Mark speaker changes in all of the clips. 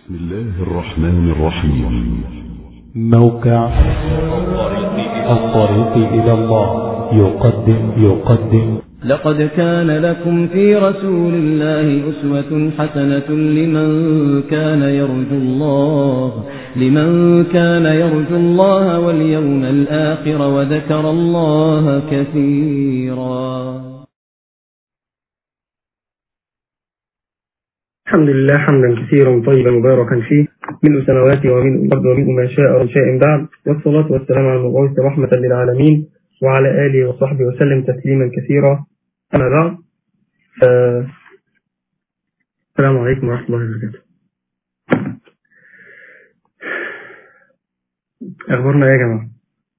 Speaker 1: بسم الله الرحمن الرحيم
Speaker 2: موقع الطريق إلى الله يقدم يقدم
Speaker 3: لقد كان لكم في رسول الله أسوة حسنة لمن كان يرجو الله لمن كان يرجو الله واليوم الآخر وذكر الله كثيرا
Speaker 4: الحمد لله حمدا كثيرا طيبا مباركا فيه ملء سماواته وملء الأرض وملء ما شاء من شاء بعد والصلاة والسلام على المبعوث رحمة للعالمين وعلى آله وصحبه وسلم تسليما كثيرا أما بعد ف- السلام عليكم ورحمة الله وبركاته أخبارنا إيه يا جماعة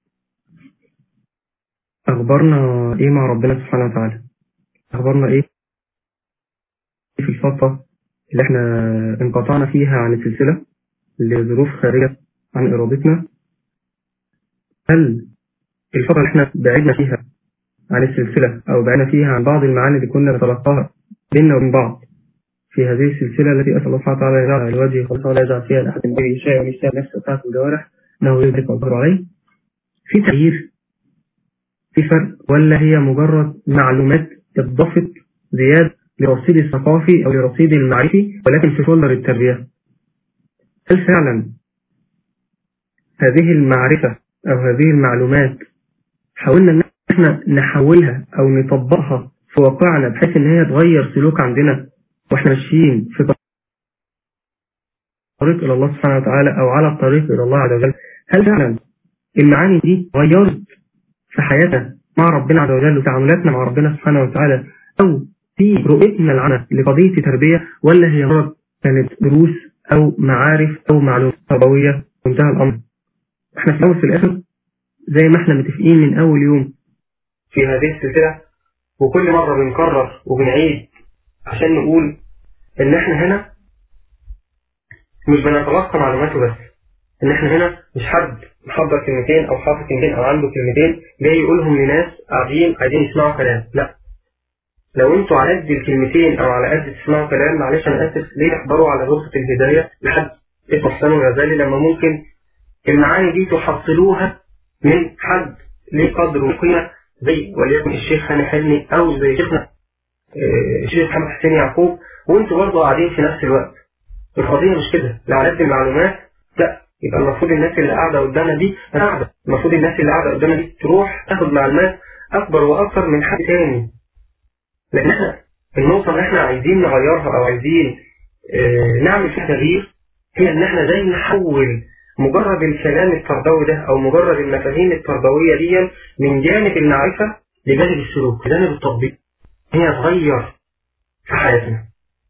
Speaker 4: أخبارنا إيه مع ربنا سبحانه وتعالى أخبارنا إيه في الفترة اللي احنا انقطعنا فيها عن السلسلة لظروف خارجة عن إرادتنا هل الفترة اللي احنا بعدنا فيها عن السلسلة أو بعدنا فيها عن بعض المعاني اللي كنا نتلقاها بيننا وبين بعض في هذه السلسلة التي أسأل الله سبحانه وتعالى يجعلها على الوجه خالصة ولا يجعل فيها لأحد به شيء ويشتاق نفسه بتاعت الجوارح إنه يدرك والقدر عليه في تغيير في فرق ولا هي مجرد معلومات اضافت زيادة لرصيد الثقافي أو لرصيد المعرفي ولكن في فولدر التربية هل فعلا هذه المعرفة أو هذه المعلومات حاولنا إن احنا نحولها أو نطبقها في واقعنا بحيث إن هي تغير سلوك عندنا وإحنا ماشيين في طريق إلى الله سبحانه وتعالى أو على الطريق إلى الله عز وجل هل فعلا المعاني دي غيرت في حياتنا مع ربنا عز وجل وتعاملاتنا مع ربنا سبحانه وتعالى أو في رؤيتنا العامة لقضية التربية ولا هي مجرد كانت دروس أو معارف أو معلومات تربوية وانتهى الأمر احنا في الأول في الآخر زي ما احنا متفقين من أول يوم في هذه السلسلة وكل مرة بنكرر وبنعيد عشان نقول إن احنا هنا مش بنتلقى معلوماته بس إن احنا هنا مش حد محضر كلمتين أو حافظ كلمتين أو عنده كلمتين جاي يقولهم لناس قاعدين عايزين يسمعوا كلام لا لو انتوا على قد الكلمتين او على قد تسمعوا كلام معلش انا اسف ليه تحضروا على غرفة الهداية لحد اسمه حسام الغزالي لما ممكن المعاني دي تحصلوها من حد ليه قدر وقيمة زي وليكن الشيخ هاني حلمي او زي شيخنا اه، الشيخ محمد حسين يعقوب وانتوا برضه قاعدين في نفس الوقت القضية مش كده لا على قد المعلومات لا يبقى المفروض الناس اللي قاعدة قدامنا دي قاعدة المفروض الناس اللي قاعدة قدامنا دي تروح تاخد معلومات اكبر واكثر من حد تاني لان احنا النقطة اللي احنا عايزين نغيرها او عايزين اه نعمل فيها تغيير هي ان احنا زي نحول مجرد الكلام التربوي ده او مجرد المفاهيم التربوية دي من جانب المعرفة لجانب السلوك لجانب التطبيق هي تغير في حياتنا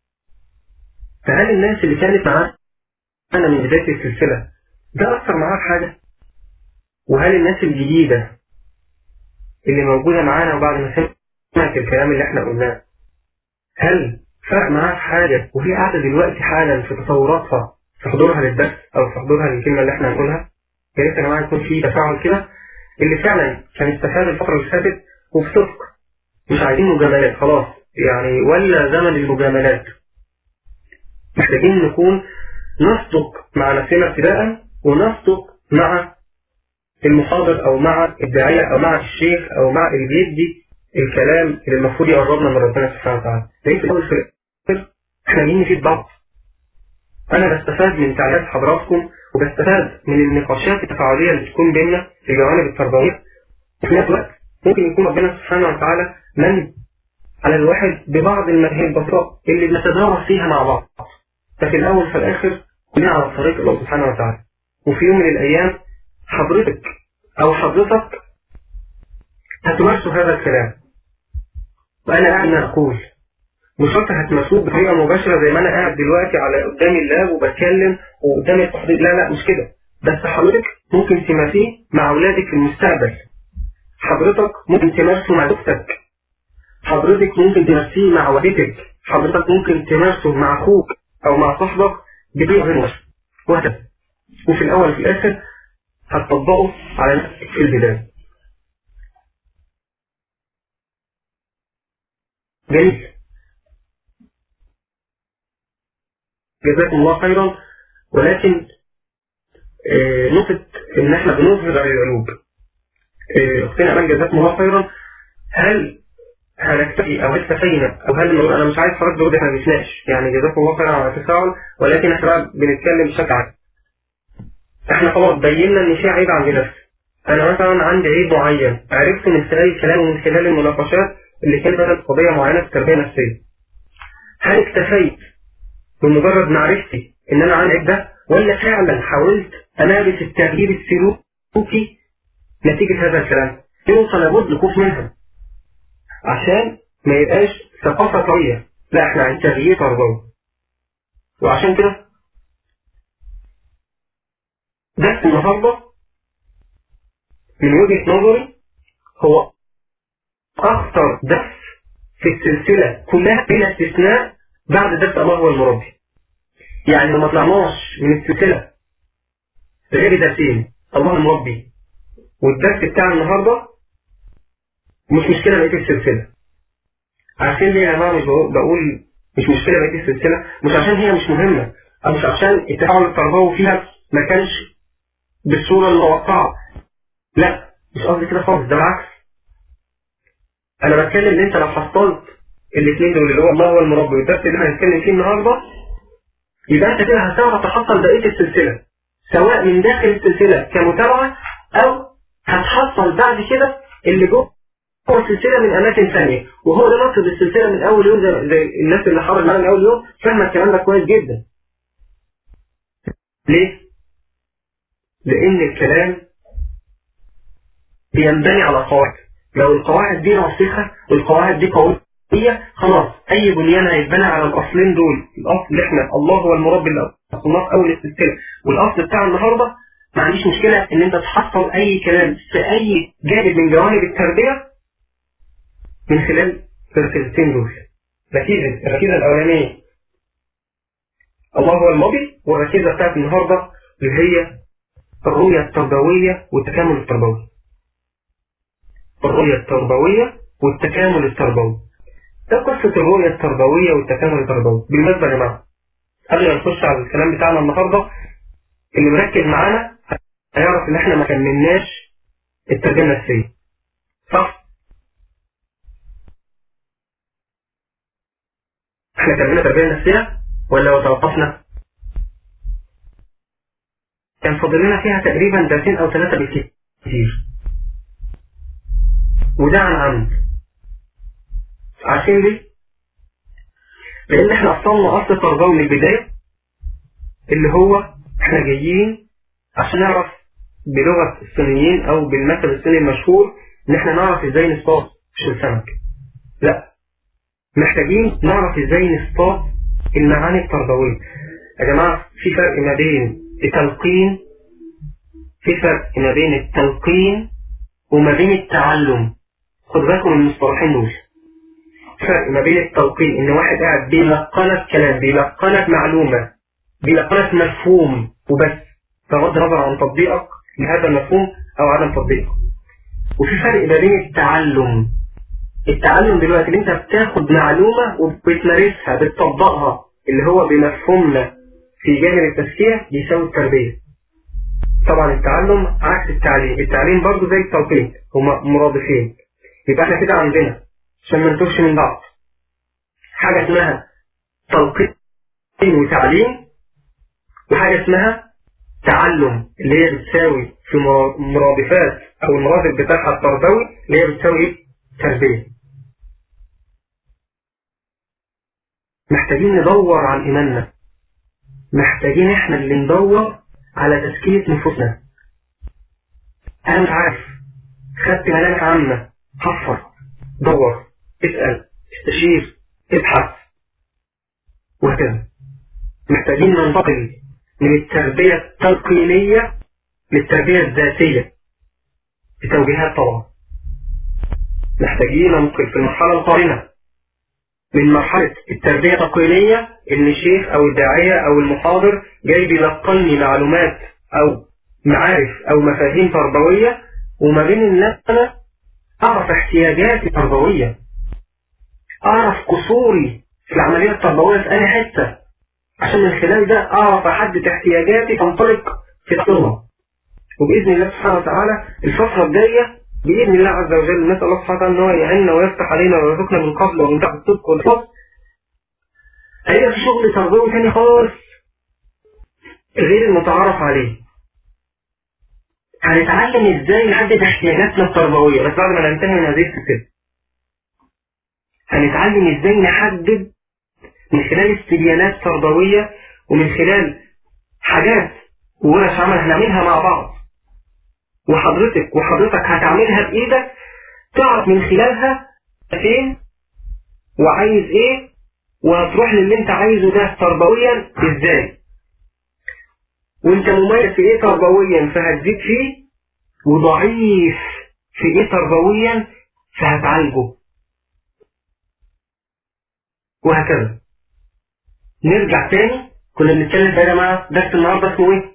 Speaker 4: فهل الناس اللي كانت معانا من بداية السلسلة ده أثر معاها في حاجة؟ وهل الناس الجديدة اللي موجودة معانا وبعد ما سمعت الكلام اللي احنا قلناه هل فرق معاها في حاجة وفي قاعدة دلوقتي حالا في تصوراتها في حضورها للدرس أو في حضورها للكلمة اللي احنا هنقولها يا ريت يا جماعة يكون في تفاعل كده اللي فعلا كان استفاد الفترة اللي فاتت وبصدق مش عايزين مجاملات خلاص يعني ولا زمن المجاملات محتاجين نكون نصدق مع نفسنا ابتداء ونصدق مع المحاضر او مع الداعية او مع الشيخ او مع اللي بيدي الكلام اللي المفروض يقربنا من ربنا سبحانه وتعالى لان في الاول في الاخر احنا جايين نفيد بعض انا بستفاد من تعليقات حضراتكم وبستفاد من النقاشات التفاعليه اللي بتكون بيننا في الجوانب التربويه وفي نفس الوقت ممكن يكون ربنا سبحانه وتعالى من على الواحد ببعض المفاهيم البسيطه اللي بنتدارس فيها مع بعض ففي الاول في الاخر كلنا على طريق الله سبحانه وتعالى وفي يوم من الايام حضرتك او حضرتك هتمارسوا هذا الكلام وانا قاعد أنا اقول مش شرط هتمارسوه بطريقه مباشره زي ما انا قاعد دلوقتي على قدام اللاب وبتكلم وقدام التحضير لا لا مش كده بس حضرتك ممكن تمارسيه مع اولادك في المستقبل حضرتك ممكن تمارسه مع زوجتك حضرتك ممكن تمارسيه مع والدتك حضرتك ممكن تمارسه مع اخوك او مع صاحبك بطريقه غير مباشره وهكذا وفي الاول وفي الاخر هتطبقه على نفسك في البدايه جميل جزاكم الله خيرا ولكن آه، نقطة إن إحنا بنظهر العيوب آه، أختنا أمان جزاكم الله خيرا هل هنكتفي أو اكتفينا أو هل نقول أنا مش عايز حضرتك تقول إحنا بنتناقش يعني جزاكم الله خيرا على التفاعل ولكن إحنا بقى بنتكلم بشكل عام إحنا خلاص بينا إن في عيب عند نفسي أنا مثلا عندي عيب معين عرفت من خلال الكلام ومن خلال المناقشات اللي كانت مثلا قضية معينة في التربية النفسية هل اكتفيت بمجرد معرفتي إن أنا عندي عيب ده ولا فعلا حاولت أمارس التغيير السلوكي نتيجة هذا الكلام دي نقطة لابد نخوف منها عشان ما يبقاش ثقافة قوية لا احنا عن تغيير تربوي وعشان كده درس النهاردة من وجهة نظري هو أخطر درس في السلسلة كلها بلا استثناء بعد درس الله هو المربي يعني ما طلعناش من السلسلة غير درسين الله المربي والدرس بتاع النهاردة مش مشكلة بقية السلسلة عشان ليه يا جماعة مش بقول بقول مش مشكلة بقية السلسلة مش عشان هي مش مهمة أو مش عشان التفاعل التربوي فيها ما كانش بالصورة المتوقعة لا مش قصدي كده خالص ده العكس أنا بتكلم إن أنت لو حصلت الاثنين دول اللي هو الله هو المربي والدرس اللي احنا هنتكلم فيه النهارده يبقى أنت كده هتعرف تحصل بقية السلسلة سواء من داخل السلسلة كمتابعة أو هتحصل بعد كده اللي جوه السلسلة من أماكن ثانية وهو ده مقصد السلسلة من أول يوم زي, زي الناس اللي حضرت معانا من أول يوم فاهمة الكلام ده كويس جدا ليه؟ لأن الكلام بينبني على قواعد لو القواعد دي راسخة والقواعد دي قوية خلاص أي بنيان هيتبنى على الأصلين دول الأصل اللي احنا الله هو المربي اللي أصلناه في أول السلسلة والأصل بتاع النهاردة ما عنديش مشكلة ان انت تحصل اي كلام في اي جانب من جوانب التربية من خلال الركيزتين دول ركيزة الركيزة الاولانية الله هو الماضي والركيزة بتاعت النهاردة اللي هي الرؤية التربوية والتكامل التربوي الرؤية التربوية والتكامل التربوي ده قصة الرؤية التربوية والتكامل التربوي بالمناسبة يا جماعة قبل ما نخش على الكلام بتاعنا النهاردة اللي مركز معانا هيعرف ان احنا ما كملناش التربية النفسية صح؟ احنا كملنا تربية نفسية ولا توقفنا؟ كان فاضل لنا فيها تقريبا درسين او ثلاثة بالكثير وده عن عمد عارفين ليه؟ لان احنا اصلنا اصل تربوي من البداية اللي هو احنا جايين عشان نعرف بلغة الصينيين او بالمثل الصيني المشهور ان احنا نعرف ازاي نصطاد مش السمك لا محتاجين نعرف ازاي نصطاد المعاني التربوية يا جماعة في فرق ما بين التلقين في فرق ما بين التلقين وما بين التعلم خد بالكم من المصطلحين دول فرق ما بين التلقين ان واحد قاعد بيلقنك كلام بيلقنك معلومة بيلقنك مفهوم وبس بغض النظر عن تطبيقك لهذا المفهوم او عدم تطبيقه وفي فرق ما بين التعلم التعلم دلوقتي اللي انت بتاخد معلومة وبتمارسها بتطبقها اللي هو بمفهومنا في جانب التفكير بيساوي التربية طبعا التعلم عكس التعليم التعليم برضه زي التلقين هما مرادفين يبقى احنا كده عندنا عشان ما نتوهش من بعض حاجة اسمها تلقين وتعليم وحاجة اسمها تعلم اللي هي بتساوي في مرادفات او المرادف بتاعها التربوي اللي هي بتساوي ايه؟ تربية محتاجين ندور عن ايماننا محتاجين احنا اللي ندور على تزكية نفوسنا انا مش عارف خدت ملامح عامة حفر دور اسأل استشير ابحث وهكذا محتاجين ننتقل من التربية التلقينية للتربية الذاتية بتوجيهات طبعا محتاجين ننتقل في المرحلة القادمة من مرحلة التربية التلقينية ان الشيخ او الداعية او المحاضر جاي بيلقني معلومات او معارف او مفاهيم تربوية وما بين ان انا اعرف احتياجاتي التربوية اعرف قصوري في العملية التربوية في اي حتة عشان من خلال ده اعرف احدد احتياجاتي تنطلق في الصلاة وباذن الله سبحانه وتعالى الفتره الجايه باذن الله عز وجل نسال الله سبحانه وتعالى ان هو يعيننا ويفتح علينا ويرزقنا من قبل ومن بعد الصدق والفضل هيبقى في شغل تربوي تاني خالص غير المتعارف عليه هنتعلم ازاي نحدد احتياجاتنا التربويه بس بعد ما ننتهي من هذه السلسله هنتعلم ازاي نحدد من خلال استبيانات تربويه ومن خلال حاجات وورش عمل هنعملها مع بعض وحضرتك وحضرتك هتعملها بايدك تعرف من خلالها فين وعايز ايه وهتروح للي انت عايزه ده تربويا ازاي وانت مميز في ايه تربويا فهتزيد فيه وضعيف في ايه تربويا فهتعالجه وهكذا نرجع تاني كنا بنتكلم بقى يا جماعه درس النهارده اسمه ايه؟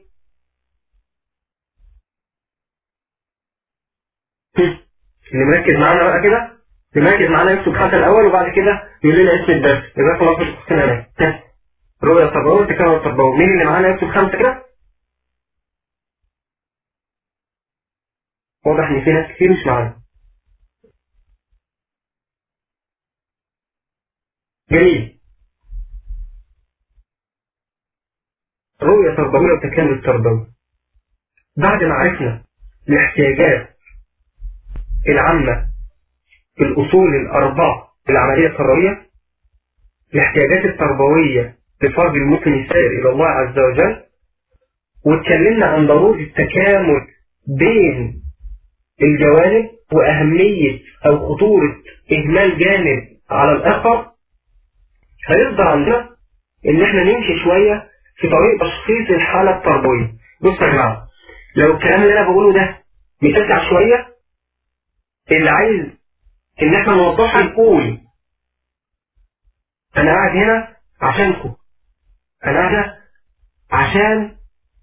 Speaker 4: اللي مركز معانا بقى كده اللي مركز معانا يكتب خمسه الاول وبعد كده يقول لنا اسم الدرس جزاك الله خير شخصنا هناك رؤية التربوية والتكامل التربوي مين اللي معانا يكتب خمسه كده؟ واضح ان في ناس كتير مش معانا جميل رؤية تربوية وتكامل التربوي بعد ما عرفنا الاحتياجات العامة في الأصول الأربعة العملية التربوية الاحتياجات التربوية لفرد المسلم السائر إلى الله عز وجل واتكلمنا عن ضرورة التكامل بين الجوانب وأهمية أو خطورة إهمال جانب على الآخر هيفضل عندنا إن إحنا نمشي شوية في طريق تشخيص الحالة التربوية بص يا جماعة لو الكلام اللي أنا بقوله ده متسع شوية اللي عايز إن إحنا نوضحها نقول أنا قاعد هنا عشانكم أنا قاعد عشان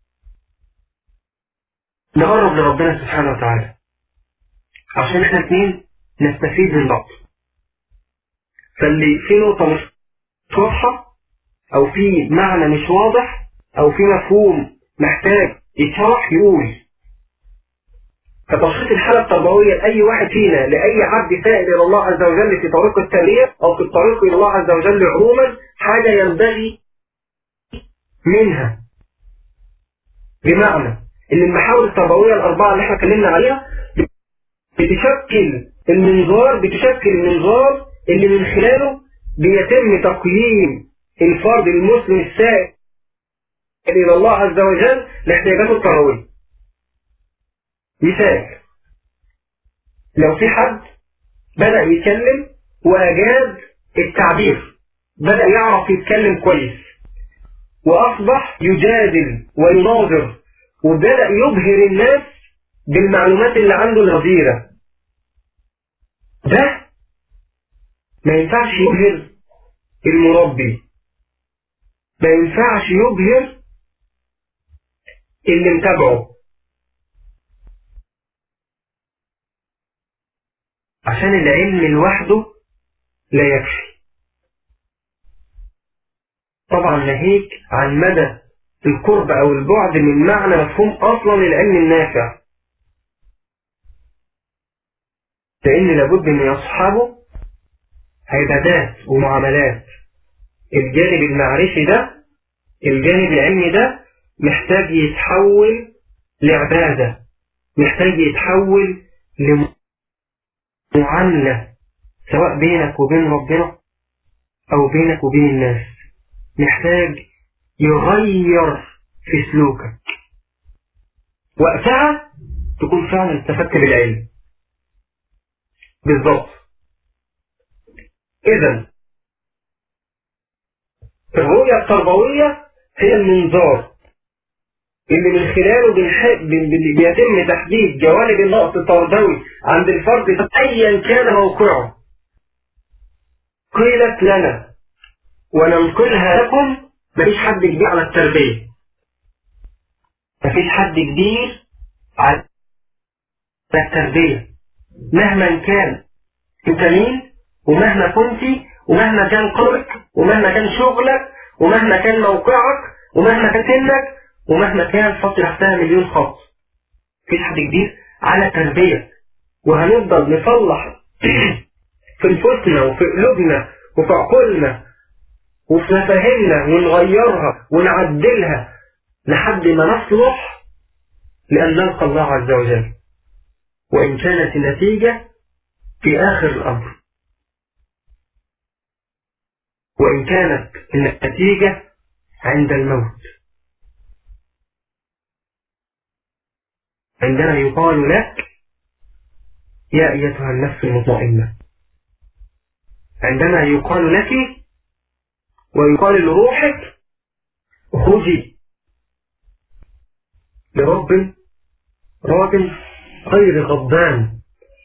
Speaker 4: نقرب لربنا سبحانه وتعالى عشان احنا اتنين نستفيد من بعض فاللي في نقطة مش واضحة او في معنى مش واضح او في مفهوم محتاج يتشرح يقول فتشخيص الحالة التربوية لأي واحد فينا لأي عبد سائل إلى الله عز وجل في طريق التنمية أو في الطريق إلى الله عز وجل عموما حاجة ينبغي منها بمعنى ان المحاور التربوية الأربعة اللي احنا اتكلمنا عليها بتشكل المنظار بتشكل المنظار اللي من خلاله بيتم تقييم الفرد المسلم السائل إلى الله عز وجل لاحتياجاته التربوية مثال لو في حد بدأ يتكلم وأجاد التعبير بدأ يعرف يتكلم كويس وأصبح يجادل ويناظر وبدأ يبهر الناس بالمعلومات اللي عنده الغزيرة ده ما ينفعش يبهر المربي ما ينفعش يبهر اللي متابعه عشان العلم لوحده لا يكفي طبعا ناهيك عن مدى القرب او البعد من معنى مفهوم اصلا العلم النافع لان لابد ان يصحبه عبادات ومعاملات الجانب المعرفي ده الجانب العلمي ده محتاج يتحول لعبادة محتاج يتحول لمعاملة سواء بينك وبين ربنا أو بينك وبين الناس محتاج يغير في سلوكك وقتها تكون فعلا استفدت بالعلم بالضبط إذا الرؤية التربوية هي المنظار اللي من خلاله بيتم تحديد جوانب النقص التربوي عند الفرد أيا كان موقعه قيلت لنا وننقلها لكم مفيش حد كبير على التربية مفيش حد كبير على التربية مهما كان انت مين ومهما كنت ومهما كان قرك ومهما كان شغلك ومهما كان موقعك ومهما كان سنك ومهما كان حط تحتها مليون خط في حد جديد على تربية وهنفضل نصلح في نفوسنا وفي قلوبنا وفي عقولنا وفي مفاهيمنا ونغيرها ونعدلها لحد ما نصلح لأن نلقى الله عز وجل وإن كانت النتيجة في آخر الأمر وإن كانت النتيجة عند الموت عندما يقال لك يا أيتها النفس المطمئنة عندما يقال لك ويقال لروحك خذي لرب راجل غير غضبان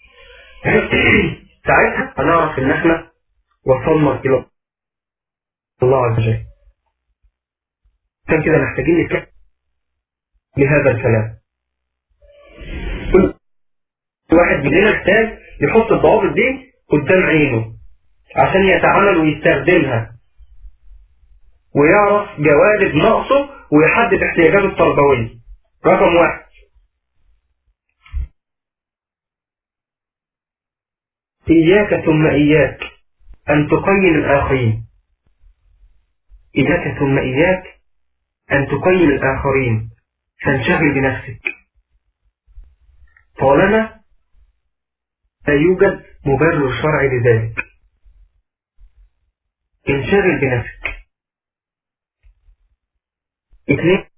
Speaker 4: ساعتها هنعرف ان احنا وصلنا الى الله عز وجل كان كده محتاجين نتكلم لهذا الكلام كل واحد مننا محتاج يحط الضوابط دي قدام عينه عشان يتعامل ويستخدمها ويعرف جوانب نقصه ويحدد احتياجاته التربوية رقم واحد إياك ثم إياك أن تقيم الآخرين إياك ثم إياك أن تقيم الآخرين فانشغل بنفسك طالما لا يوجد مبرر شرعي لذلك انشغل بنفسك اثنين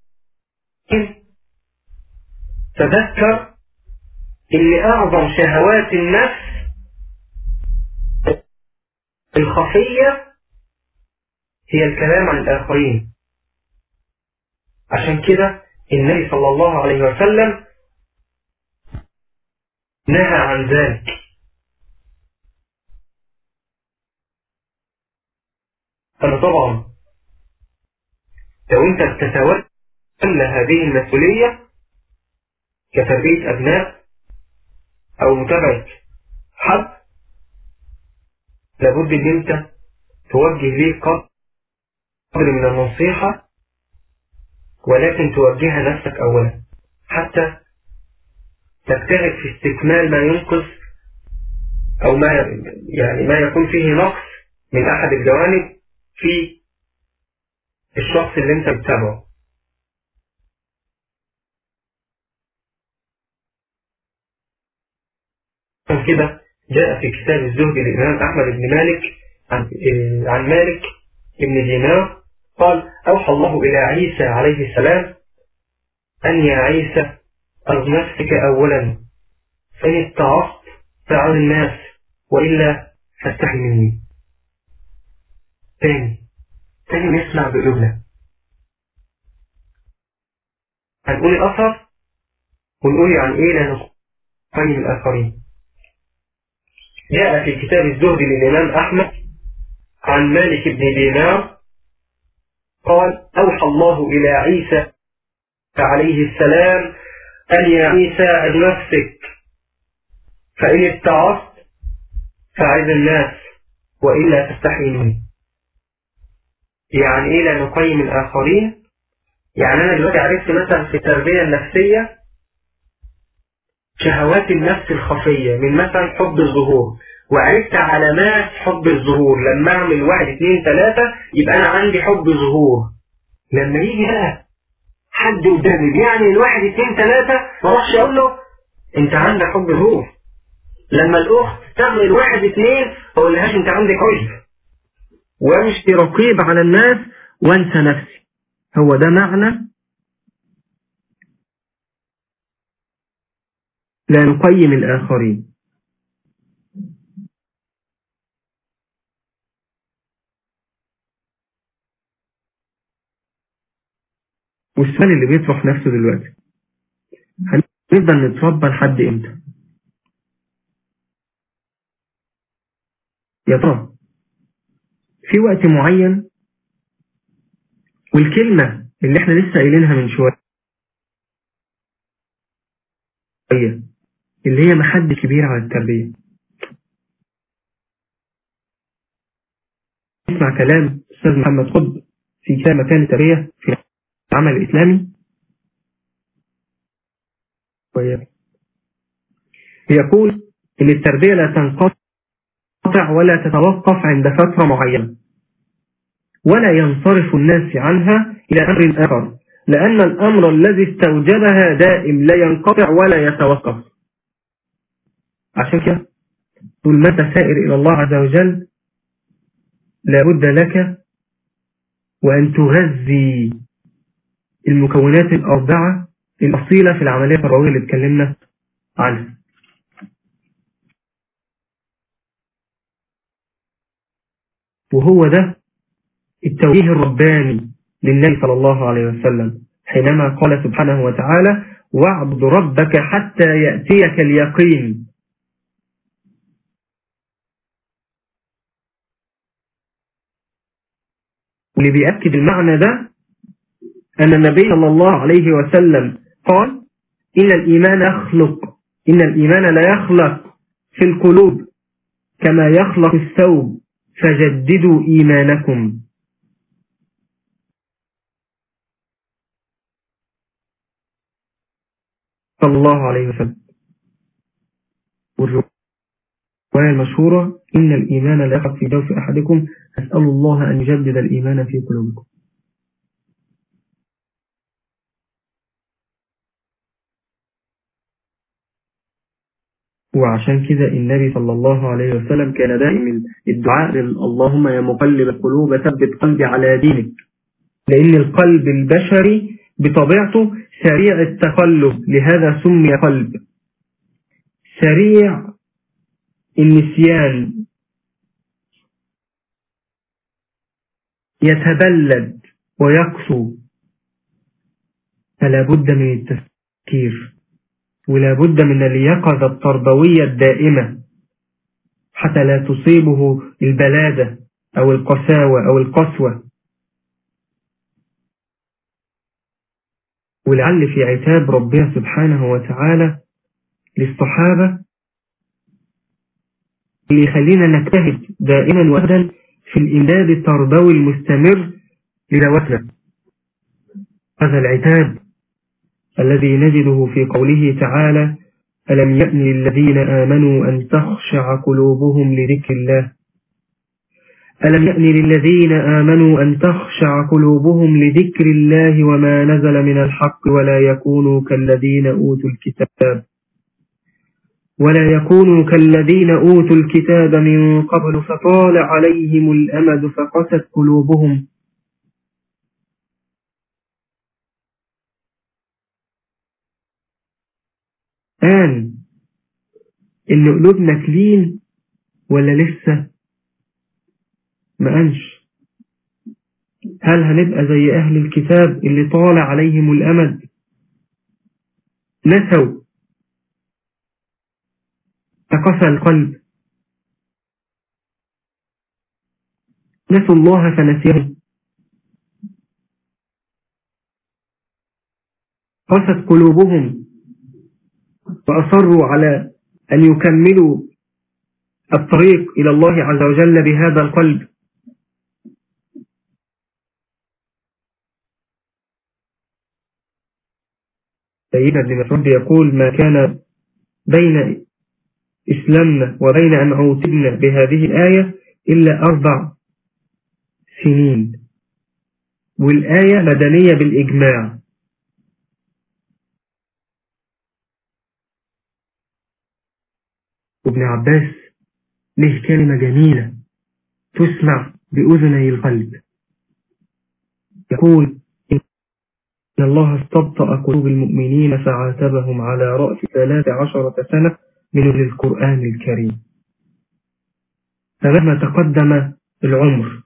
Speaker 4: تذكر ان اعظم شهوات النفس الخفية هي الكلام عن الآخرين عشان كده النبي صلى الله عليه وسلم نهى عن ذلك أنا طبعا لو أنت بتتولى هذه المسؤولية كتربية أبناء أو متابعة حد لابد ان انت توجه ليه قدر من النصيحة ولكن توجهها نفسك اولا حتى تجتهد في استكمال ما ينقص او ما يعني ما يكون فيه نقص من احد الجوانب في الشخص اللي انت بتتابعه كده جاء في كتاب الزهد للإمام أحمد بن مالك عن, عن مالك بن دينار قال أوحى الله إلى عيسى عليه السلام أن يا عيسى أرض نفسك أولا فإن اتعصت فعن الناس وإلا فاستحي مني تاني تاني نسمع بقلوبنا هنقول الأثر ونقول عن إيه لا نقيم الآخرين جاء في كتاب الزهد للإمام أحمد عن مالك بن دينار قال أوحى الله إلى عيسى عليه السلام أن يا عيسى عد نفسك فإن اتعصت فعد الناس وإلا تستحي مني يعني إيه لا نقيم الآخرين يعني أنا دلوقتي عرفت مثلا في التربية النفسية شهوات النفس الخفية من مثلا حب الظهور وعرفت علامات حب الظهور لما اعمل واحد اثنين ثلاثة يبقى انا عندي حب ظهور لما يجي بقى حد قدامي يعني الواحد اثنين ثلاثة ما اروحش اقول له انت عندك حب ظهور لما الاخت تعمل واحد اثنين ما اقولهاش انت عندك عجب وامشي رقيب على الناس وانسى نفسي هو ده معنى لا نقيم الآخرين والسؤال اللي بيطرح نفسه دلوقتي هنفضل نتربى لحد امتى يا ترى في وقت معين والكلمة اللي احنا لسه قايلينها من شوية اللي هي محد كبير على التربية اسمع كلام أستاذ محمد قطب في كتاب مكان التربية في العمل الإسلامي يقول إن التربية لا تنقطع ولا تتوقف عند فترة معينة ولا ينصرف الناس عنها إلى أمر آخر لأن الأمر الذي استوجبها دائم لا ينقطع ولا يتوقف عشان كده طول ما أنت سائر إلى الله عز وجل لابد لك وأن تغذي المكونات الأربعة الأصيلة في العملية التربوية اللي اتكلمنا عنها وهو ده التوجيه الرباني للنبي صلى الله عليه وسلم حينما قال سبحانه وتعالى واعبد ربك حتى يأتيك اليقين واللي بيأكد المعنى ده أن النبي صلى الله عليه وسلم قال إن الإيمان يخلق إن الإيمان لا يخلق في القلوب كما يخلق الثوب فجددوا إيمانكم صلى الله عليه وسلم والرواية المشهورة إن الإيمان لا يخلق في جوف أحدكم أسأل الله أن يجدد الإيمان في قلوبكم وعشان كده النبي صلى الله عليه وسلم كان دائما الدعاء اللهم يا مقلب القلوب ثبت قلبي على دينك لأن القلب البشري بطبيعته سريع التقلب لهذا سمي قلب سريع النسيان يتبلد ويقسو فلا بد من التفكير ولا بد من اليقظة التربوية الدائمة حتى لا تصيبه البلادة أو القساوة أو القسوة ولعل في عتاب ربنا سبحانه وتعالى للصحابة اللي يخلينا نجتهد دائما وأبدا في الإمداد التربوي المستمر لذواتنا هذا العتاب الذي نجده في قوله تعالى ألم يأن للذين آمنوا أن تخشع قلوبهم لذكر الله ألم يأن للذين آمنوا أن تخشع قلوبهم لذكر الله وما نزل من الحق ولا يكونوا كالذين أوتوا الكتاب ولا يكونوا كالذين أوتوا الكتاب من قبل فطال عليهم الأمد فقست قلوبهم آن إن قلوبنا كلين ولا لسه ما قالش هل هنبقى زي أهل الكتاب اللي طال عليهم الأمد نسوا تقسى القلب نسوا الله فنسيهم قست قلوبهم وأصروا على أن يكملوا الطريق إلى الله عز وجل بهذا القلب سيدنا ابن مسعود يقول ما كان بين إسلامنا وبين أن عوتبنا بهذه الآية إلا أربع سنين والآية مدنية بالإجماع وابن عباس له كلمة جميلة تسمع بأذني القلب يقول إن الله استبطأ قلوب المؤمنين فعاتبهم على رأس ثلاث عشرة سنة من القرآن الكريم فمهما تقدم العمر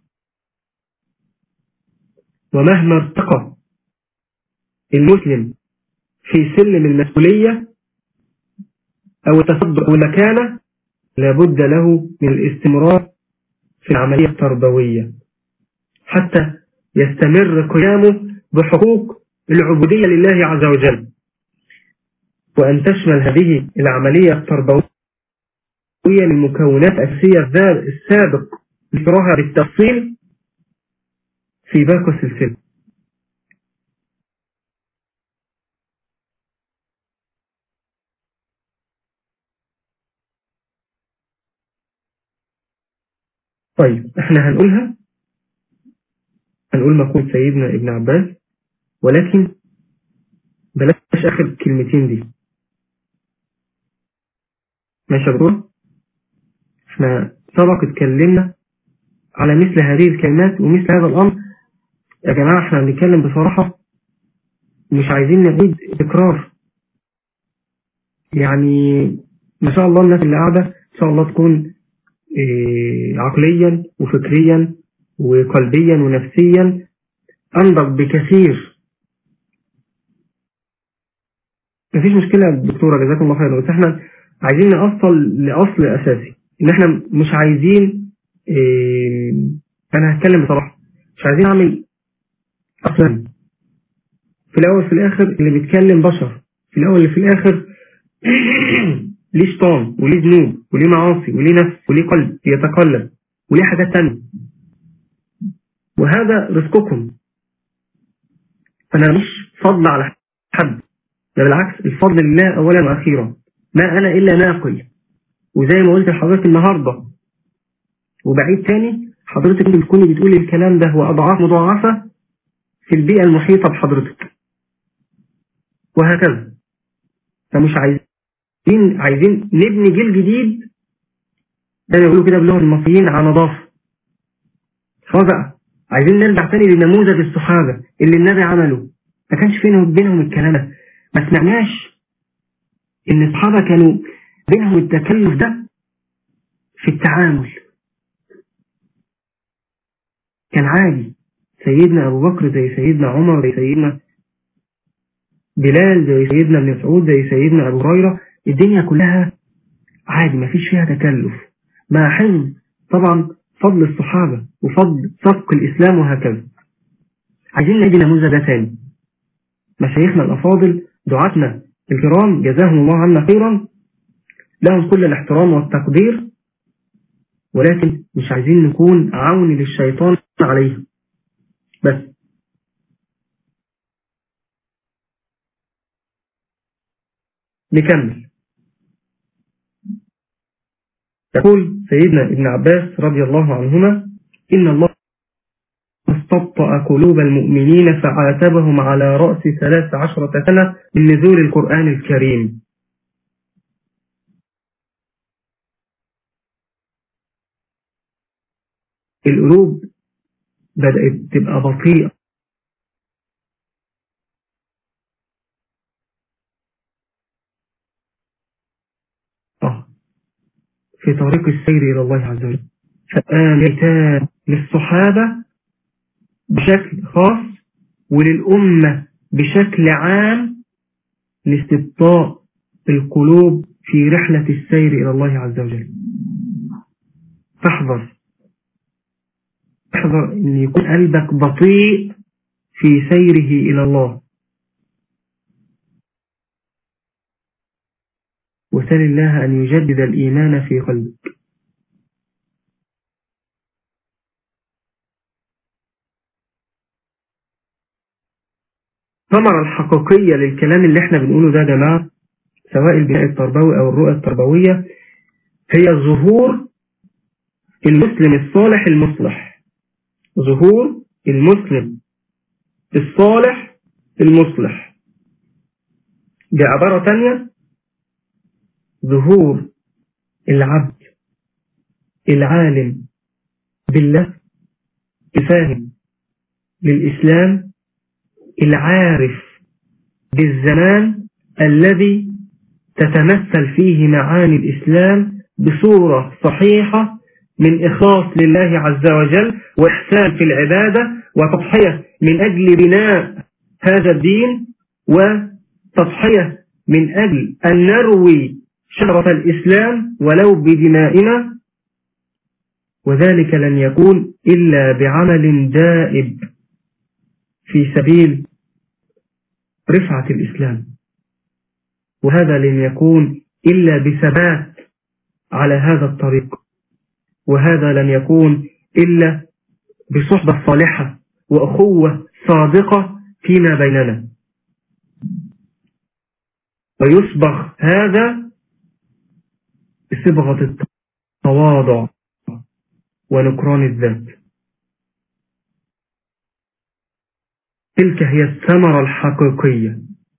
Speaker 4: ومهما ارتقى المسلم في سلم المسؤولية أو التصدق مكانة لابد له من الاستمرار في العملية التربوية حتى يستمر قيامه بحقوق العبودية لله عز وجل وأن تشمل هذه العملية التربوية للمكونات الأساسية السابق ذكرها بالتفصيل في باقي السلسلة طيب احنا هنقولها هنقول مقول سيدنا ابن عباس ولكن بلاش اخر كلمتين دي ماشي يا دكتور احنا سبق اتكلمنا على مثل هذه الكلمات ومثل هذا الامر يا جماعة احنا بنتكلم بصراحة مش عايزين نعيد تكرار يعني ما شاء الله الناس اللي قاعدة ان شاء الله تكون إيه، عقليا وفكريا وقلبيا ونفسيا أنضج بكثير مفيش مشكلة دكتورة جزاكم الله خير بس احنا عايزين نوصل لأصل أساسي إن احنا مش عايزين إيه أنا هتكلم بصراحة مش عايزين أعمل أصلا في الأول في الآخر اللي بيتكلم بشر في الأول في الآخر ليه شيطان وليه ذنوب وليه معاصي وليه نفس وليه قلب يتقلب وليه حاجات تانية وهذا رزقكم فأنا مش فضل على حد ده بالعكس الفضل لله أولا وأخيرا ما أنا إلا ناقل وزي ما قلت لحضرتك النهاردة وبعيد تاني حضرتك اللي بتكوني بتقولي الكلام ده وأضعاف مضاعفة في البيئة المحيطة بحضرتك وهكذا فمش عايزين عايزين نبني جيل جديد زي ما بيقولوا كده بلغة المصريين على نظافة خلاص بقى عايزين نرجع تاني لنموذج الصحابة اللي النبي عمله ما كانش فينا بينهم الكلام ده ما سمعناش ان الصحابة كانوا بينهم التكلف ده في التعامل كان عادي سيدنا أبو بكر زي سيدنا عمر زي سيدنا بلال زي سيدنا ابن مسعود زي سيدنا أبو هريرة الدنيا كلها عادي ما فيش فيها تكلف مع حفظ طبعا فضل الصحابة وفضل سبق الإسلام وهكذا عايزين نجي نموذج ده تاني مشايخنا الأفاضل دعاتنا الكرام جزاهم الله عنا خيرا لهم كل الاحترام والتقدير ولكن مش عايزين نكون عون للشيطان عليهم بس نكمل يقول سيدنا ابن عباس رضي الله عنهما إن الله استبطأ قلوب المؤمنين فعاتبهم على رأس ثلاث عشرة سنة من نزول القرآن الكريم القلوب بدأت تبقى بطيئة آه. في طريق السير إلى الله عز وجل فآمتان للصحابة بشكل خاص وللأمة بشكل عام لاستبطاء القلوب في رحلة السير إلى الله عز وجل فاحذر احذر ان يكون قلبك بطيء في سيره إلى الله وسل الله أن يجدد الإيمان في قلبك الثمرة الحقيقية للكلام اللي احنا بنقوله ده يا جماعة سواء البناء التربوي أو الرؤية التربوية هي ظهور المسلم الصالح المصلح ظهور المسلم الصالح المصلح بعبارة تانية ظهور العبد العالم بالله الفاهم للإسلام العارف بالزمان الذي تتمثل فيه معاني الإسلام بصورة صحيحة من إخلاص لله عز وجل وإحسان في العبادة وتضحية من أجل بناء هذا الدين وتضحية من أجل أن نروي شرف الإسلام ولو بدمائنا وذلك لن يكون إلا بعمل دائب في سبيل رفعة الإسلام وهذا لن يكون إلا بثبات على هذا الطريق وهذا لن يكون إلا بصحبة صالحة وأخوة صادقة فيما بيننا ويصبغ هذا بصبغة التواضع ونكران الذات تلك هي الثمرة الحقيقية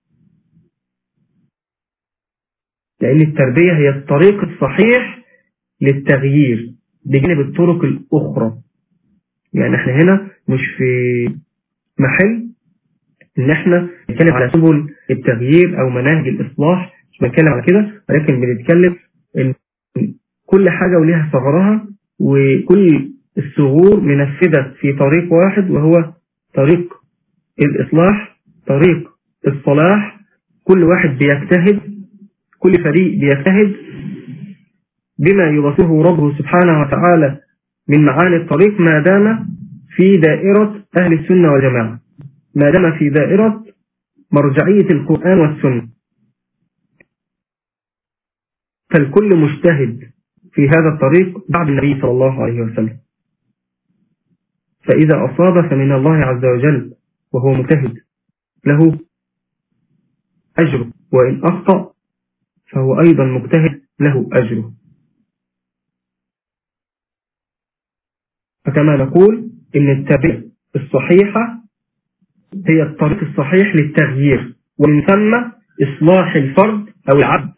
Speaker 4: لأن التربية هي الطريق الصحيح للتغيير بجانب الطرق الأخرى يعني احنا هنا مش في محل ان احنا نتكلم على سبل التغيير او مناهج الاصلاح مش بنتكلم على كده ولكن بنتكلم ان كل حاجة وليها ثغرها وكل الثغور منفذة في طريق واحد وهو طريق الإصلاح طريق الصلاح كل واحد بيجتهد كل فريق بيجتهد بما يوصفه ربه سبحانه وتعالى من معاني الطريق ما دام في دائرة أهل السنة والجماعة ما دام في دائرة مرجعية القرآن والسنة فالكل مجتهد في هذا الطريق بعد النبي صلى الله عليه وسلم فإذا أصاب فمن الله عز وجل وهو مجتهد له أجر وإن أخطأ فهو أيضا مجتهد له أجره فكما نقول إن التربية الصحيحة هي الطريق الصحيح للتغيير ومن ثم إصلاح الفرد أو العبد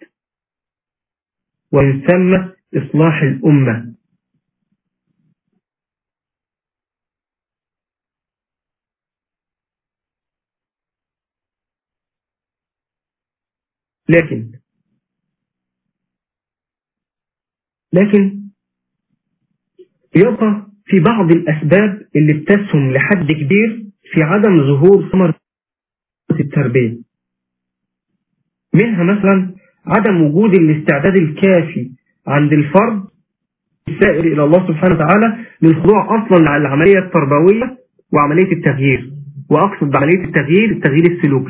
Speaker 4: ومن ثم إصلاح الأمة لكن لكن يبقى في بعض الأسباب اللي بتسهم لحد كبير في عدم ظهور ثمرة التربية منها مثلا عدم وجود الاستعداد الكافي عند الفرد السائر إلى الله سبحانه وتعالى للخضوع أصلا للعملية التربوية وعملية التغيير وأقصد بعملية التغيير التغيير السلوكي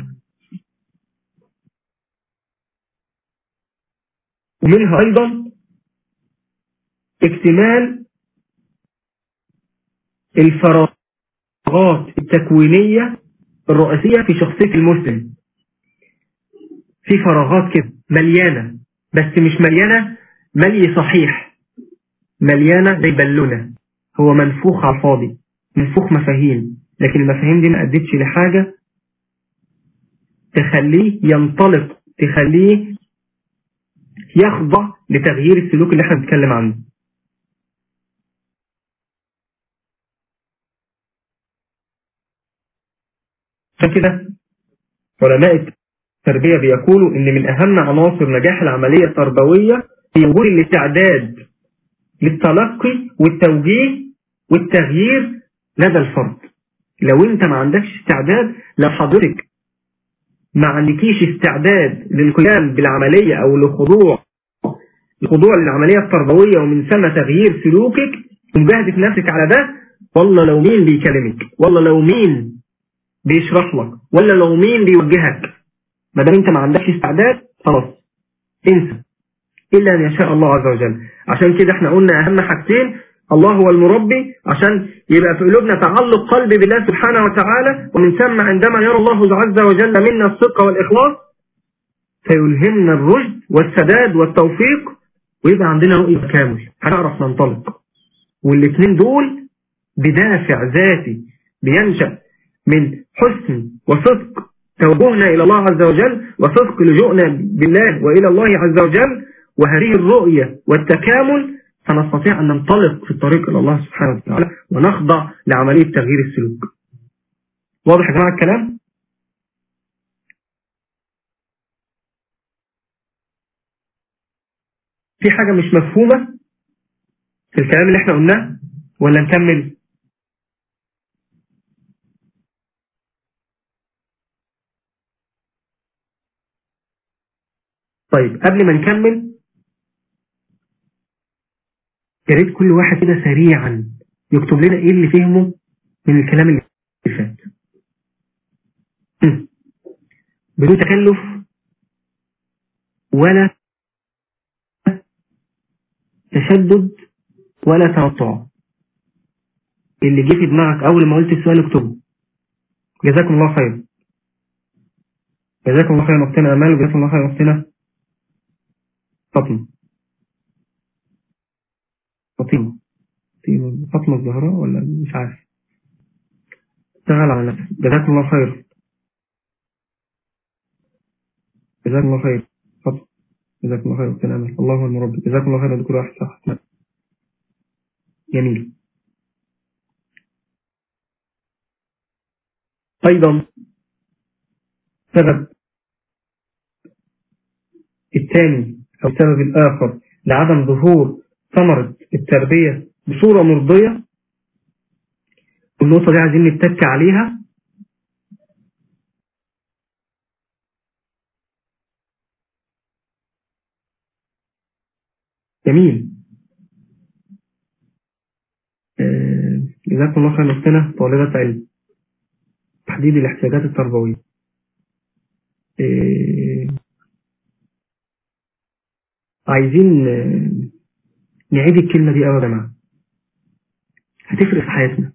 Speaker 4: ومنها أيضا اكتمال الفراغات التكوينية الرئيسية في شخصية المسلم في فراغات كده مليانة بس مش مليانة ملي صحيح مليانة زي بالونة هو منفوخ على الفاضي منفوخ مفاهيم لكن المفاهيم دي ما أدتش لحاجة تخليه ينطلق تخليه يخضع لتغيير السلوك اللي احنا بنتكلم عنه عشان كده علماء التربية بيقولوا ان من اهم عناصر نجاح العملية التربوية هي وجود الاستعداد للتلقي والتوجيه والتغيير لدى الفرد لو انت ما عندكش استعداد لو حضرتك ما عندكيش استعداد للقيام بالعملية او لخضوع الخضوع للعملية التربوية ومن ثم تغيير سلوكك ومجاهدة نفسك على ده والله لو مين بيكلمك والله لو مين بيشرح لك ولا لو مين بيوجهك ما دام انت ما عندكش استعداد خلاص انسى الا ان يشاء الله عز وجل عشان كده احنا قلنا اهم حاجتين الله هو المربي عشان يبقى في قلوبنا تعلق قلبي بالله سبحانه وتعالى ومن ثم عندما يرى الله عز وجل منا الصدق والإخلاص فيلهمنا الرشد والسداد والتوفيق ويبقى عندنا رؤية كامل هنعرف ننطلق والاثنين دول بدافع ذاتي بينشأ من حسن وصدق توجهنا إلى الله عز وجل وصدق لجوءنا بالله وإلى الله عز وجل وهذه الرؤية والتكامل فنستطيع أن ننطلق في الطريق إلى الله سبحانه وتعالى ونخضع لعملية تغيير السلوك واضح يا جماعة الكلام؟ في حاجة مش مفهومة في الكلام اللي احنا قلناه ولا نكمل طيب قبل ما نكمل يا ريت كل واحد كده سريعا يكتب لنا ايه اللي فهمه من الكلام اللي فات بدون تكلف ولا تشدد ولا تنطع اللي جه في دماغك اول ما قلت السؤال اكتبه جزاكم الله خير جزاكم الله خير أختنا أمال وجزاكم الله خير أختنا فاطمة فاطمة فاطمة الزهراء ولا مش عارف اشتغل على نفسك جزاكم الله خير جزاكم الله خير فاطمة جزاكم الله خير أختنا أمال الله هو المربي جزاكم الله خير يا دكتور واحد صح جميل أيضا سبب الثاني أو السبب الآخر لعدم ظهور ثمرة التربية بصورة مرضية النقطة دي عايزين نتك عليها جميل آه، جزاكم الله خير نفسنا طالبة علم تحديد الاحتياجات التربوية آه، عايزين آه، نعيد الكلمة دي أوي يا جماعة هتفرق في حياتنا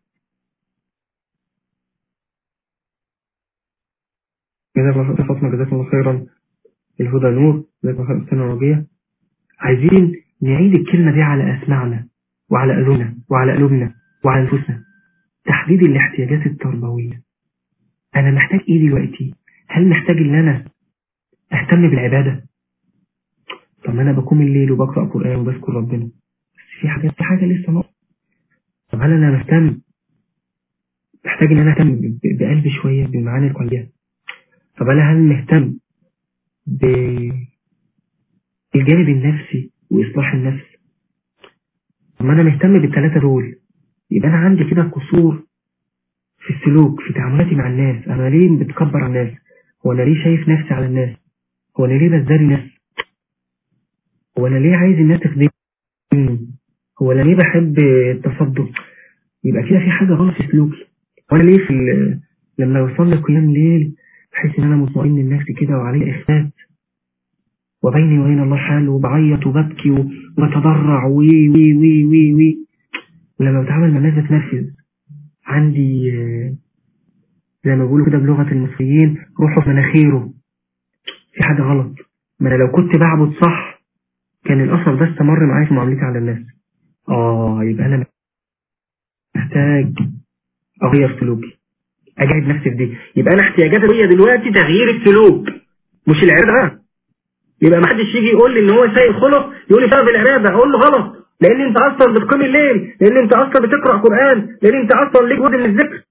Speaker 4: جزاك الله خير فاطمة جزاك الله خيرا الهدى نور جزاك الله خير أستاذنا ربيع عايزين نعيد الكلمة دي على أسماعنا وعلى قلوبنا وعلى قلوبنا وعلى نفوسنا تحديد الاحتياجات التربوية أنا محتاج إيه دلوقتي هل محتاج إن أنا أهتم بالعبادة طب ما أنا بقوم الليل وبقرأ قرآن وبذكر ربنا بس في حاجات في حاجة لسه ناقصة طب هل أنا مهتم محتاج إن أنا أهتم ب- بقلبي شوية بالمعاني القلبية طب أنا هل مهتم بالجانب النفسي وإصلاح النفس طب ما أنا مهتم بالثلاثة دول يبقى أنا عندي كده قصور في السلوك في تعاملاتي مع الناس أنا ليه بتكبر على الناس هو أنا ليه شايف نفسي على الناس هو أنا ليه بزدري نفسي هو أنا ليه عايز الناس تخدمني هو أنا ليه بحب التصدق يبقى كده في حاجة غلط في سلوكي وأنا ليه في ال- لما يوصل لي قيام ليل بحس إن أنا مطمئن لنفسي كده وعلي إخفاء وبيني وبين الله حال وبعيط وببكي و- وبتضرع وي وي وي وي وي ولما بتعامل مع الناس بتنفذ عندي آه، زي ما بيقولوا كده بلغة المصريين روحه في مناخيره في حاجة غلط ما أنا لو كنت بعبد صح كان الأثر ده استمر معايا في معاملتي على الناس آه يبقى أنا محتاج أغير سلوكي أجاهد نفسي في دي يبقى أنا احتياجاتي هي دلوقتي تغيير السلوك مش العبادة بقى يبقى ما حدش يجي يقول لي ان هو سيء خلق يقول لي سبب العباده اقول له غلط لان انت اصلا بتقيم الليل لان انت اصلا بتقرا قران لان انت اصلا ليك ود للذكر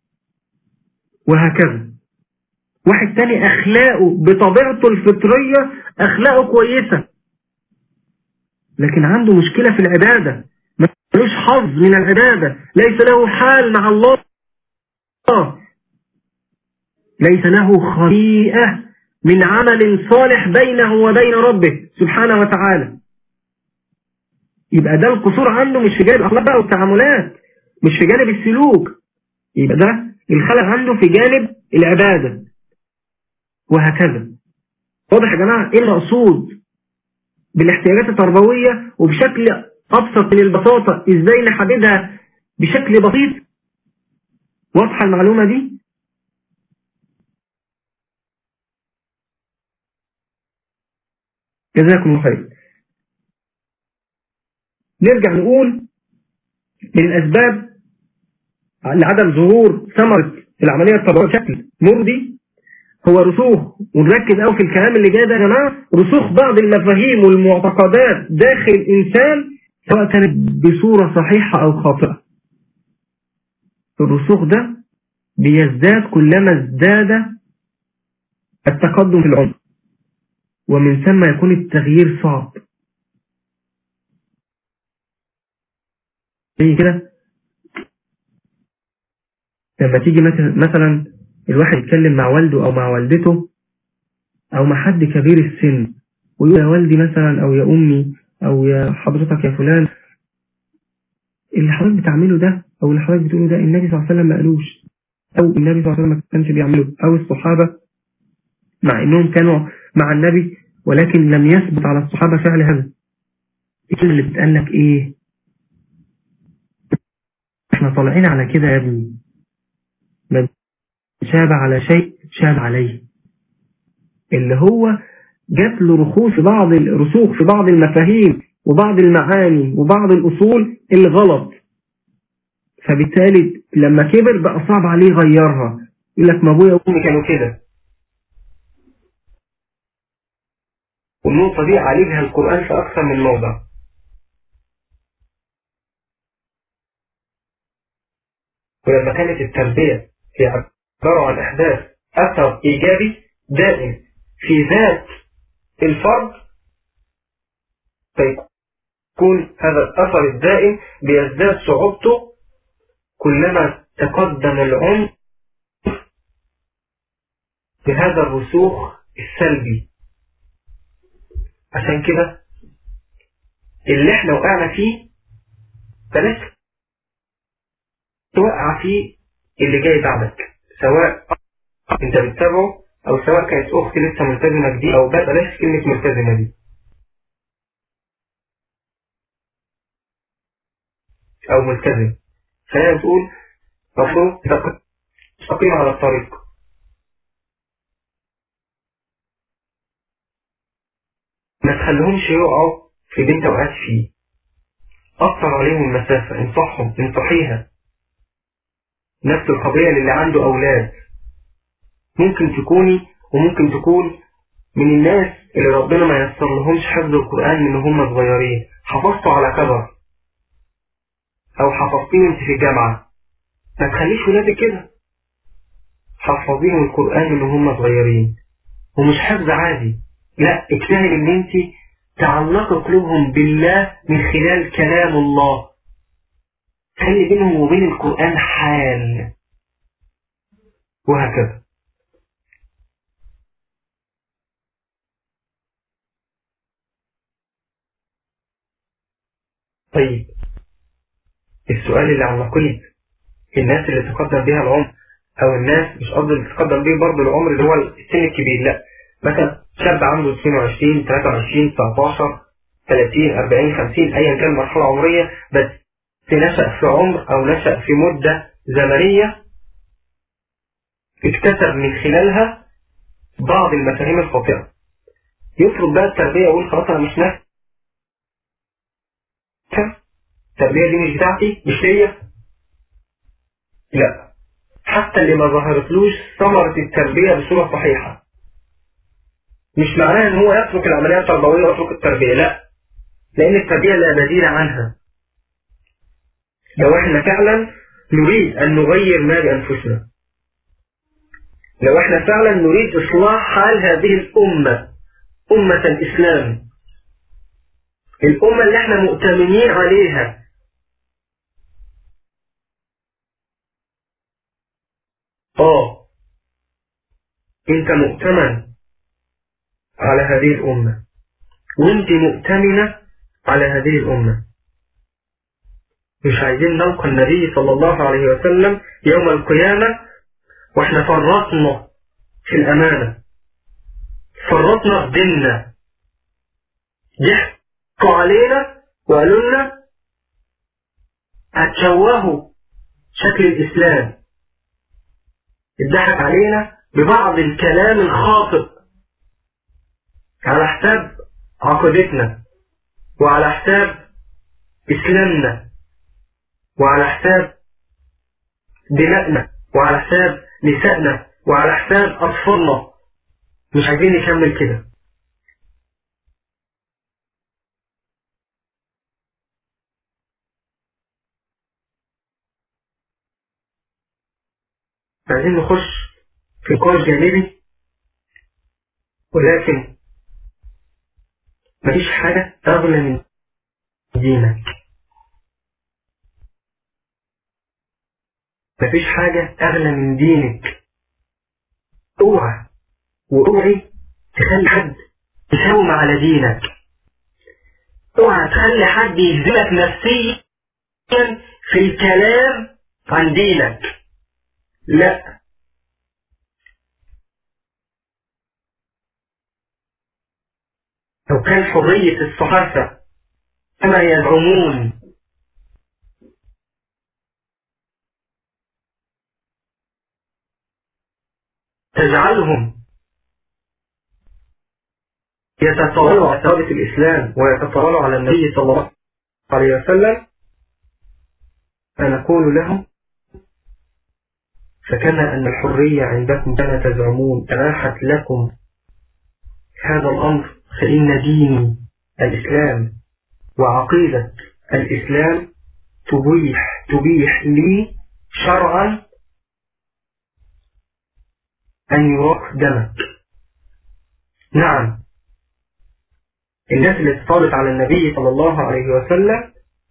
Speaker 4: وهكذا واحد تاني اخلاقه بطبيعته الفطريه اخلاقه كويسه لكن عنده مشكله في العباده ملوش حظ من العباده ليس له حال مع الله ليس له خطيئه من عمل صالح بينه وبين ربه سبحانه وتعالى يبقى ده القصور عنده مش في جانب الأخلاق بقى والتعاملات مش في جانب السلوك يبقى ده الخلل عنده في جانب العبادة وهكذا واضح يا جماعة ايه المقصود بالاحتياجات التربوية وبشكل أبسط من البساطة ازاي نحددها بشكل بسيط واضحة المعلومة دي جزاكم الله خير نرجع نقول من الأسباب لعدم ظهور ثمرة العملية الطبيعية بشكل مرضي هو رسوخ ونركز قوي في الكلام اللي جاي ده يا جماعة رسوخ بعض المفاهيم والمعتقدات داخل الإنسان سواء كانت بصورة صحيحة أو خاطئة الرسوخ ده بيزداد كلما ازداد التقدم في العمر ومن ثم يكون التغيير صعب زي كده لما تيجي مثلا الواحد يتكلم مع والده او مع والدته او مع حد كبير السن ويقول يا والدي مثلا او يا امي او يا حضرتك يا فلان اللي حضرتك بتعمله ده او اللي حضرتك بتقوله ده النبي صلى الله عليه وسلم ما قالوش او النبي صلى الله عليه وسلم ما كانش بيعمله او الصحابه مع انهم كانوا مع النبي ولكن لم يثبت على الصحابة فعل هذا الكلمة اللي بتقال لك ايه احنا طالعين على كده يا ابني ما شاب على شيء شاب عليه اللي هو جات له رخوص في بعض الرسوخ في بعض المفاهيم وبعض المعاني وبعض الأصول اللي غلط فبالتالي لما كبر بقى صعب عليه يغيرها يقول لك ما ابويا وامي كانوا كده والنقطة دي عالجها القرآن في أكثر من موضع ولما كانت التربية هي عبارة عن إحداث أثر إيجابي دائم في ذات الفرد فيكون هذا الأثر الدائم بيزداد صعوبته كلما تقدم العمر بهذا الرسوخ السلبي عشان كده اللي احنا وقعنا فيه بلاش توقع فيه اللي جاي بعدك سواء انت بتتابعه او سواء كانت اختي لسه ملتزمة جديد او بلاش كلمة ملتزمة دي او ملتزم خلينا نقول مفروض تستقيم على الطريق ما تخليهمش يقعوا في اللي انت وقعت فيه أثر عليهم المسافة انصحهم انصحيها نفس القضية للي عنده أولاد ممكن تكوني وممكن تكون من الناس اللي ربنا ما يسر لهمش حفظ القرآن من هم صغيرين حفظته على كبر أو حفظتيه انت في الجامعة ما تخليش ولادك كده حفظيهم القرآن من هم صغيرين ومش حفظ عادي لا اجتهد ان انت تعلق قلوبهم بالله من خلال كلام الله خلي بينهم وبين القرآن حال وهكذا طيب السؤال اللي على النقيض الناس اللي تقدم بها العمر او الناس مش قصدي اللي تقدم به برضه العمر اللي هو السن الكبير لا مثلا شاب عنده 22 23 19 30 40 50 ايا كان مرحله عمريه بس نشأ في عمر او نشأ في مده زمنيه اكتسب من خلالها بعض المفاهيم الخاطئه يفرض بقى التربيه يقول خلاص انا مش نافع التربيه دي مش بتاعتي مش ليا لا حتى اللي ما ظهرتلوش ثمرة التربية بصورة صحيحة مش معناه ان هو يترك العملية التربوية ويترك التربية لا لان التربية لا بديل عنها لو احنا فعلا نريد ان نغير ما بانفسنا لو احنا فعلا نريد اصلاح حال هذه الامة امة الاسلام الامة اللي احنا مؤتمنين عليها اه انت مؤتمن على هذه الأمة وانت مؤتمنة على هذه الأمة مش عايزين نلقى النبي صلى الله عليه وسلم يوم القيامة واحنا فرطنا في الأمانة فرطنا في ديننا ضحكوا علينا وقالوا لنا هتشوهوا شكل الإسلام اتضحك علينا ببعض الكلام الخاطئ على حساب عقيدتنا وعلى حساب إسلامنا وعلى حساب دمائنا وعلى حساب نسائنا وعلى حساب أطفالنا مش عايزين نكمل كده عايزين نخش في نقاش جانبي ولكن مفيش حاجة أغلى من دينك مفيش حاجة أغلى من دينك اوعى واوعي تخلي حد يساوم على دينك اوعى تخلي حد يهزمك نفسيا في الكلام عن دينك لا لو كان حرية الصحافة كما يزعمون تجعلهم يتطاولوا على ثوابت الإسلام ويتطاولوا على النبي صلى الله عليه وسلم فنقول لهم فكما أن الحرية عندكم كما تزعمون أباحت لكم هذا الأمر فإن ديني الإسلام وعقيدة الإسلام تبيح تبيح لي شرعا أن يراق دمك نعم الناس اللي اتصالت على النبي صلى الله عليه وسلم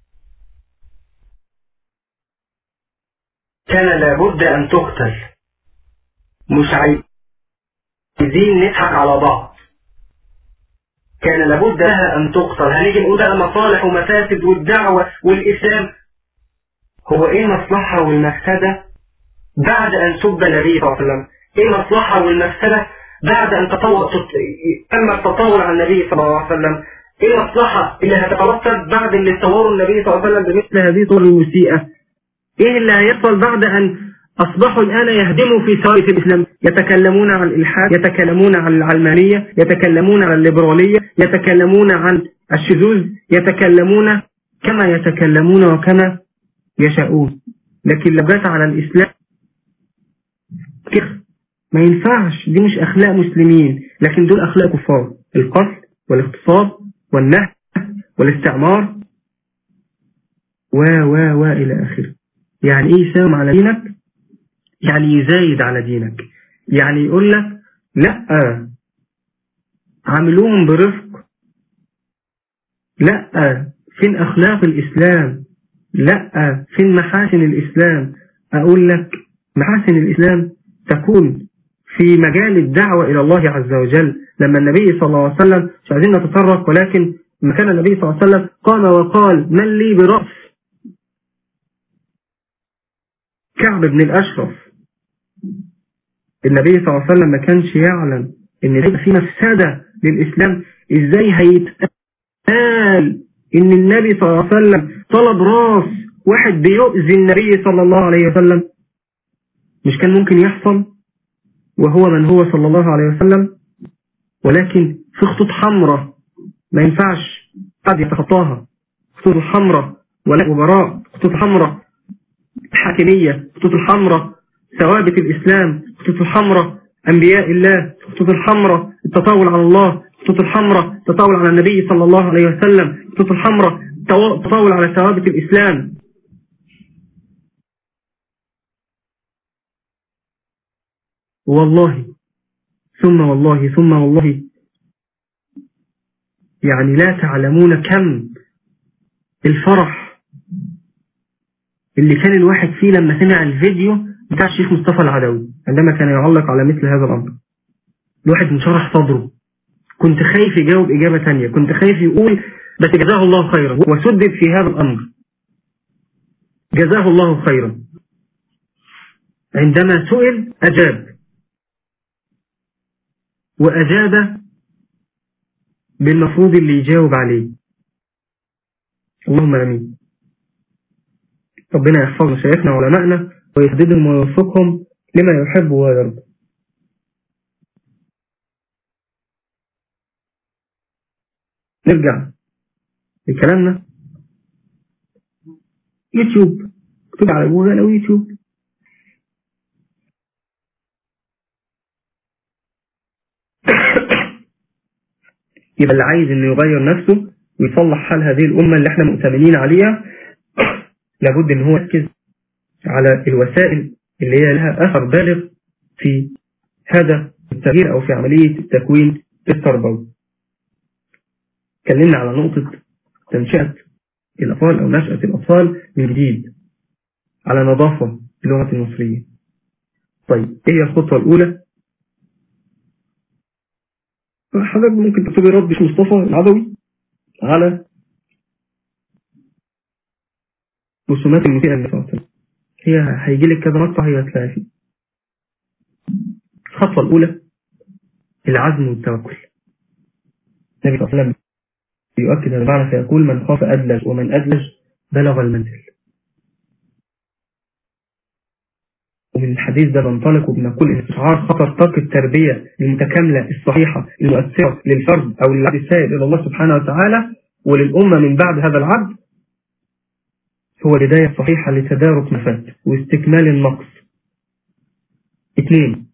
Speaker 4: كان لابد أن تقتل مش عايزين نضحك على بعض كان لابد لها أن تقتل هنيجي نقول بقى مصالح ومفاسد والدعوة والإسلام هو إيه المصلحة والمفسدة بعد أن سب النبي صلى الله عليه وسلم إيه المصلحة والمفسدة بعد أن تطور أما التطور على النبي صلى الله عليه وسلم إيه المصلحة اللي هتترتب بعد اللي تطور النبي صلى الله عليه وسلم بمثل هذه الطور المسيئة إيه اللي هيحصل بعد أن أصبحوا الآن يهدموا في ثوابت الإسلام يتكلمون عن الإلحاد يتكلمون عن العلمانية يتكلمون عن الليبرالية يتكلمون عن الشذوذ يتكلمون كما يتكلمون وكما يشاءون لكن لو جت على الإسلام كيف ما ينفعش دي مش أخلاق مسلمين لكن دول أخلاق كفار القتل والاغتصاب والنهب والاستعمار و و و إلى آخره يعني إيه يساوم على دينك يعني يزايد على دينك يعني يقول لك لا عاملوهم برفق لا فين أخلاق الإسلام لا فين محاسن الإسلام أقول لك محاسن الإسلام تكون في مجال الدعوة إلى الله عز وجل لما النبي صلى الله عليه وسلم مش عايزين نتطرق ولكن لما كان النبي صلى الله عليه وسلم قام وقال من لي برأس كعب بن الأشرف النبي صلى الله عليه وسلم ما كانش يعلم ان هيبقى في مفسدة للإسلام ازاي هيتقال ان النبي صلى الله عليه وسلم طلب راس واحد بيؤذي النبي صلى الله عليه وسلم مش كان ممكن يحصل وهو من هو صلى الله عليه وسلم ولكن في خطوط حمراء ما ينفعش قد يتخطاها خطوط الحمراء ولا وبراء خطوط حمراء حاكمية خطوط الحمراء ثوابت الإسلام خطوط الحمراء أنبياء الله خطوط الحمراء التطاول على الله خطوط الحمراء التطاول على النبي صلى الله عليه وسلم خطوط الحمراء التطاول على ثوابت الإسلام والله ثم والله ثم والله يعني لا تعلمون كم الفرح اللي كان الواحد فيه لما سمع الفيديو بتاع الشيخ مصطفى العدوي عندما كان يعلق على مثل هذا الأمر الواحد انشرح صدره كنت خايف يجاوب إجابة تانية كنت خايف يقول بس جزاه الله خيرا وسدد في هذا الأمر جزاه الله خيرا عندما سئل أجاب وأجاب بالمفروض اللي يجاوب عليه اللهم امين ربنا يحفظ مشايخنا وعلمائنا ويسددهم ويوفقهم لما يحب ويرضى نرجع لكلامنا يوتيوب اكتب على جوجل او يوتيوب يبقى اللي عايز انه يغير نفسه ويصلح حال هذه الأمة اللي احنا مؤتمنين عليها لابد ان هو يركز على الوسائل اللي هي لها أثر بالغ في هذا التغيير أو في عملية التكوين التربوي اتكلمنا على نقطة تنشئة الأطفال أو نشأة الأطفال من جديد على نظافة اللغة المصرية طيب ايه هي الخطوة الأولى حضرتك ممكن تكتبي رد مصطفى العدوي على رسومات المسيئة اللي فاتت هي هيجي لك كذا مقطع هي هتلاقي فيه الخطوة الأولى العزم والتوكل النبي صلى الله عليه وسلم يؤكد هذا المعنى فيقول من خاف أدلج ومن أدلج بلغ المنزل ومن الحديث ده بنطلق وبنقول ان استشعار خطر طاقة التربية المتكاملة الصحيحة المؤثرة للفرد او للعبد السائل الى الله سبحانه وتعالى وللأمة من بعد هذا العبد هو البداية الصحيحة لتدارك مفات واستكمال النقص اثنين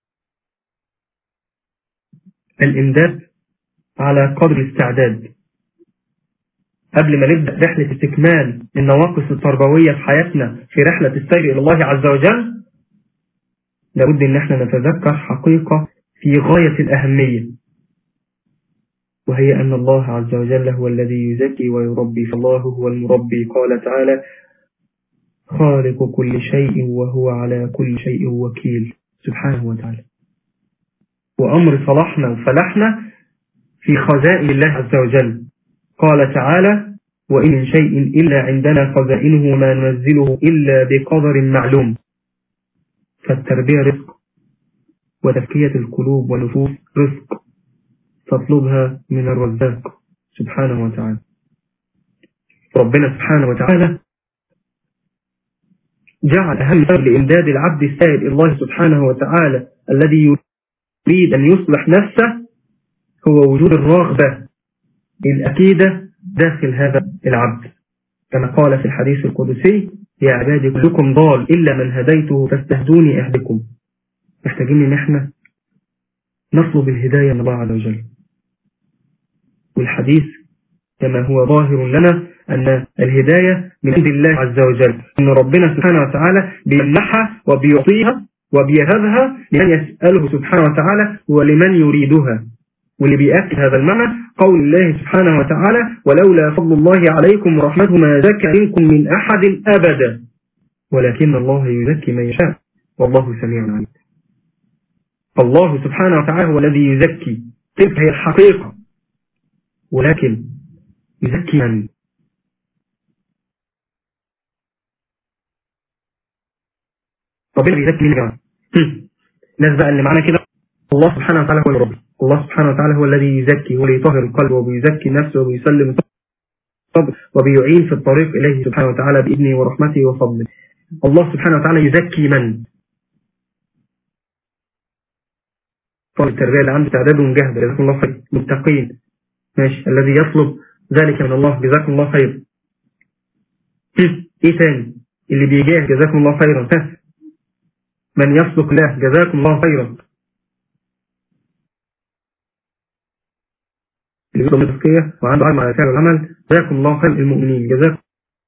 Speaker 4: الإمداد على قدر الاستعداد قبل ما نبدأ رحلة استكمال النواقص التربوية في حياتنا في رحلة السير إلى الله عز وجل لابد ان احنا نتذكر حقيقة في غاية الأهمية وهي أن الله عز وجل هو الذي يزكي ويربي فالله هو المربي قال تعالى خالق كل شيء وهو على كل شيء وكيل سبحانه وتعالى وأمر صلاحنا وفلاحنا في خزائن الله عز وجل قال تعالى وإن من شيء إلا عندنا خزائنه ما ننزله إلا بقدر معلوم فالتربية رزق وتزكية القلوب والنفوس رزق تطلبها من الرزاق سبحانه وتعالى ربنا سبحانه وتعالى جعل أهم سبب لإمداد العبد السائل الله سبحانه وتعالى الذي يريد أن يصلح نفسه هو وجود الرغبة الأكيدة داخل هذا العبد كما قال في الحديث القدسي يا عبادي كلكم ضال إلا من هديته فاستهدوني أهدكم محتاجين ان احنا نطلب الهداية من الله عز وجل والحديث كما هو ظاهر لنا أن الهداية من عند الله عز وجل أن ربنا سبحانه وتعالى بيمنحها وبيعطيها وبيهبها لمن يسأله سبحانه وتعالى ولمن يريدها واللي بيأكد هذا المعنى قول الله سبحانه وتعالى ولولا فضل الله عليكم ورحمته ما زكى منكم من أحد أبدا ولكن الله يزكي من يشاء والله سميع عليم الله سبحانه وتعالى هو الذي يزكي تلك هي الحقيقة ولكن يزكي من طب اللي بيزكي مين يا جماعه الناس بقى اللي معانا كده الله سبحانه وتعالى هو الرب الله سبحانه وتعالى هو الذي يزكي هو اللي يطهر القلب وبيزكي نفسه وبيسلم الصبر وبيعين في الطريق إليه سبحانه وتعالى بإذنه ورحمته وفضله الله سبحانه وتعالى يزكي من طالب التربية اللي عنده تعداد ومجاهد جزاكم الله خير متقين ماشي الذي يطلب ذلك من الله جزاكم الله خير ايه تاني اللي بيجاهد جزاكم الله خيرا من يصدق الله جزاكم الله خيرا اللي بيطلب التزكية وعنده علم على فعل العمل جزاكم الله خير المؤمنين جزاكم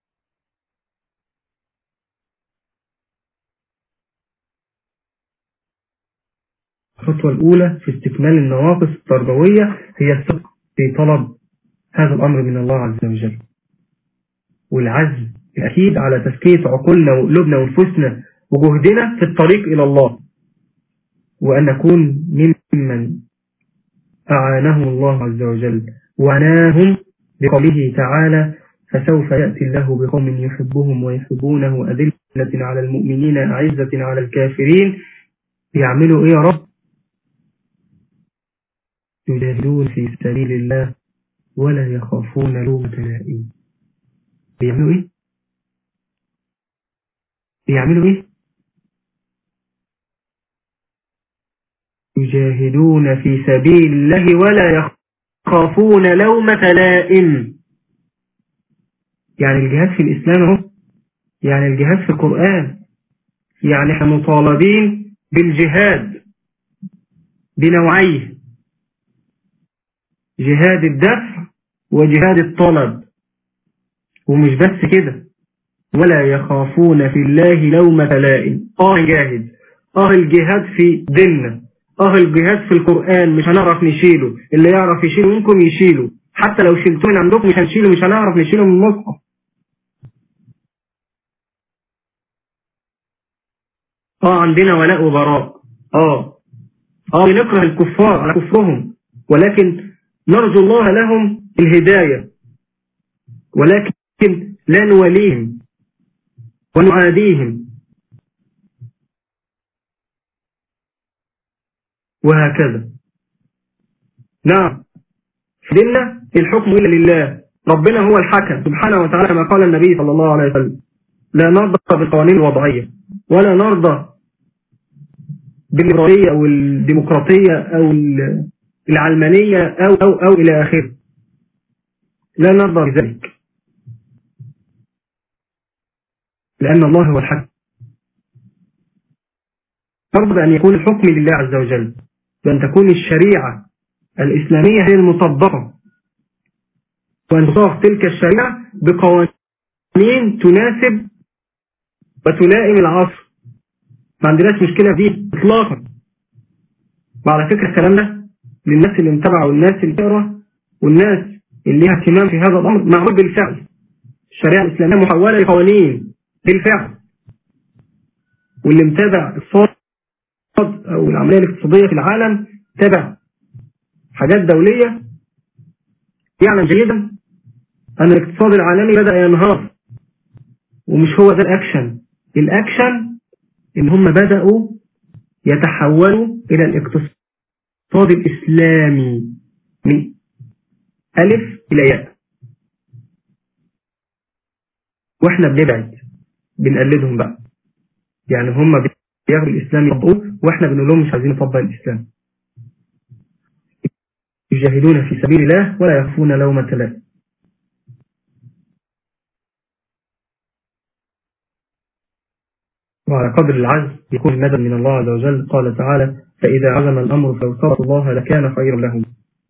Speaker 4: الخطوة الأولى في استكمال النواقص التربوية هي الصدق في طلب هذا الأمر من الله عز وجل والعزم الأكيد على تزكية عقولنا وقلوبنا ونفوسنا وجهدنا في الطريق إلى الله وأن نكون ممن أعانهم الله عز وجل وعناهم بقوله تعالى فسوف يأتي الله بقوم يحبهم ويحبونه أذلة على المؤمنين أعزة على الكافرين يعملوا إيه يا رب يجاهدون في سبيل الله ولا يخافون لومة لائم بيعملوا ايه بيعملوا ايه يجاهدون في سبيل الله ولا يخافون لومة لائم يعني الجهاد في الإسلام اهو يعني الجهاد في القرآن يعني احنا مطالبين بالجهاد بنوعيه جهاد الدفع وجهاد الطلب ومش بس كده ولا يخافون في الله لومة لائم اه جاهد اه الجهاد في ديننا اه الجهاد في القرآن مش هنعرف نشيله اللي يعرف يشيله منكم يشيله حتى لو شلتوه من عندكم مش هنشيله مش هنعرف نشيله من المصحف اه عندنا ولاء وبراء اه اه بنكره الكفار على كفرهم ولكن نرجو الله لهم الهداية ولكن لا نوليهم ونعاديهم وهكذا نعم في ديننا الحكم إلا لله ربنا هو الحكم سبحانه وتعالى كما قال النبي صلى الله عليه وسلم لا نرضى بالقوانين الوضعية ولا نرضى بالليبرالية أو الديمقراطية أو العلمانية أو أو أو إلى آخره لا نرضى بذلك لأن الله هو الحق نرضى أن يكون الحكم لله عز وجل وأن تكون الشريعة الإسلامية هي المطبقة وأن تصاغ تلك الشريعة بقوانين تناسب وتلائم العصر ما عندناش مشكلة دي إطلاقا وعلى فكرة الكلام ده للناس اللي متابعة والناس اللي بتقرا والناس اللي لها اهتمام في هذا الأمر معروف بالفعل الشريعة الإسلامية محولة لقوانين بالفعل واللي متابع الصاد أو العملية الاقتصادية في العالم تابع حاجات دولية يعلم جيدا أن الاقتصاد العالمي بدأ ينهار ومش هو ده الأكشن الأكشن إن هم بدأوا يتحولوا إلى الاقتصاد الإسلامي من ألف إلى ياء وإحنا بنبعد بنقلدهم بقى يعني هم بياخدوا الإسلام يطبقوه وإحنا بنقول لهم مش عايزين نطبق الإسلام يجاهدون في سبيل الله ولا يخفون لومة لائم وعلى قدر العزم يكون المدد من الله عز وجل قال تعالى فإذا عزم الأمر فلو الله لكان خيرا لهم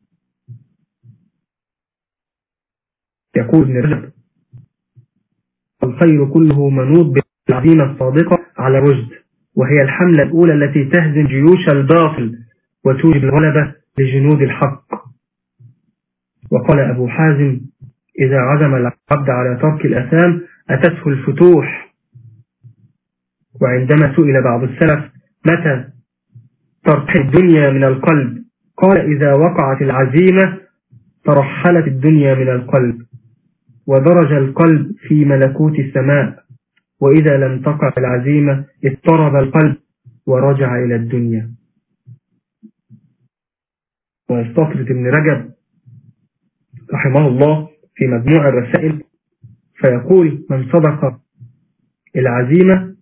Speaker 4: يقول ابن رجب الخير كله منوط بالعزيمة الصادقة على رشد وهي الحملة الأولى التي تهزم جيوش الباطل وتوجب الغلبة لجنود الحق وقال أبو حازم إذا عزم العبد على ترك الأثام أتته الفتوح وعندما سئل بعض السلف متى ترتحل الدنيا من القلب قال إذا وقعت العزيمة ترحلت الدنيا من القلب ودرج القلب في ملكوت السماء وإذا لم تقع العزيمة اضطرب القلب ورجع إلى الدنيا ويستطرد ابن رجب رحمه الله في مجموع الرسائل فيقول من صدق العزيمة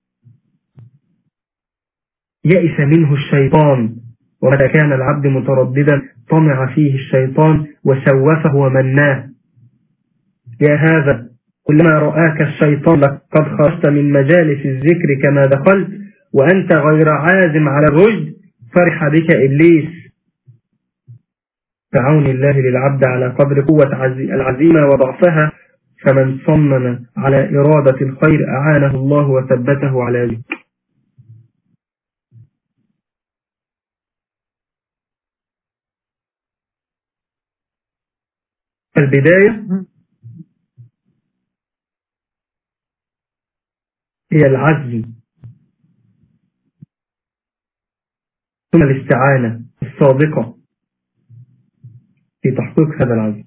Speaker 4: يئس منه الشيطان ومتى كان العبد مترددا طمع فيه الشيطان وسوفه ومناه يا هذا كلما رآك الشيطان قد خرجت من مجالس الذكر كما دخلت وأنت غير عازم على الرشد فرح بك إبليس تعون الله للعبد على قدر قوة العزيمة وضعفها فمن صمم على إرادة الخير أعانه الله وثبته على ذلك البداية هي العزم ثم الاستعانة الصادقة في تحقيق هذا العزم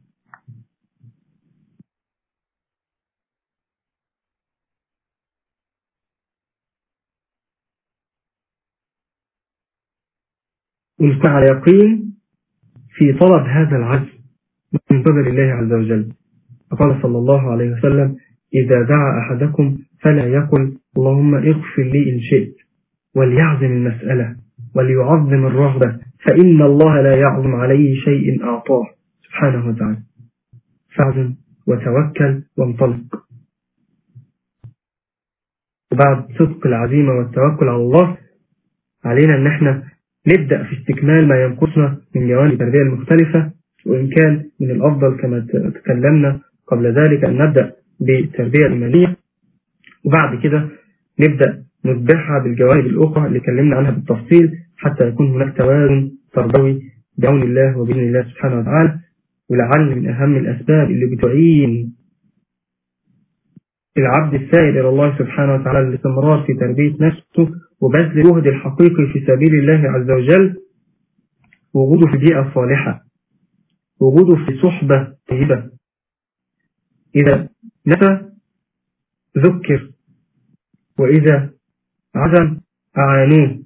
Speaker 4: ونكون على يقين في طلب هذا العزم من قبل الله عز وجل فقال صلى الله عليه وسلم إذا دعا أحدكم فلا يقل اللهم اغفر لي إن شئت وليعظم المسألة وليعظم الرغبة فإن الله لا يعظم عليه شيء أعطاه سبحانه وتعالى فاعظم وتوكل وانطلق وبعد صدق العزيمة والتوكل على الله علينا أن احنا نبدأ في استكمال ما ينقصنا من جوانب التربية المختلفة وإن كان من الأفضل كما تكلمنا قبل ذلك أن نبدأ بالتربية الإيمانية وبعد كده نبدأ نتبعها بالجوانب الأخرى اللي اتكلمنا عنها بالتفصيل حتى يكون هناك توازن تربوي بعون الله وبإذن الله سبحانه وتعالى ولعل من أهم الأسباب اللي بتعين العبد السائل إلى الله سبحانه وتعالى الاستمرار في تربية نفسه وبذل جهد الحقيقي في سبيل الله عز وجل وجوده في بيئة صالحة وجوده في صحبة طيبة إذا نفى ذكر وإذا عزم أعانوه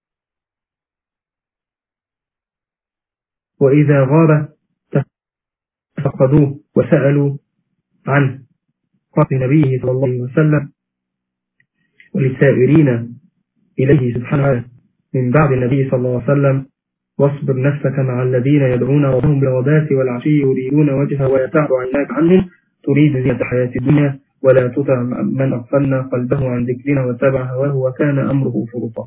Speaker 4: وإذا غاب فقدوه وسألوا عنه قال نبيه صلى الله عليه وسلم وللسائرين إليه سبحانه وتعالى من بعد النبي صلى الله عليه وسلم واصبر نفسك مع الذين يدعون ربهم بالغداة والعشي يريدون وجهه ويتعب عيناك عنهم تريد زينة الحياة الدنيا ولا تطع من أغفلنا قلبه عن ذكرنا واتبع هواه وكان أمره فرطا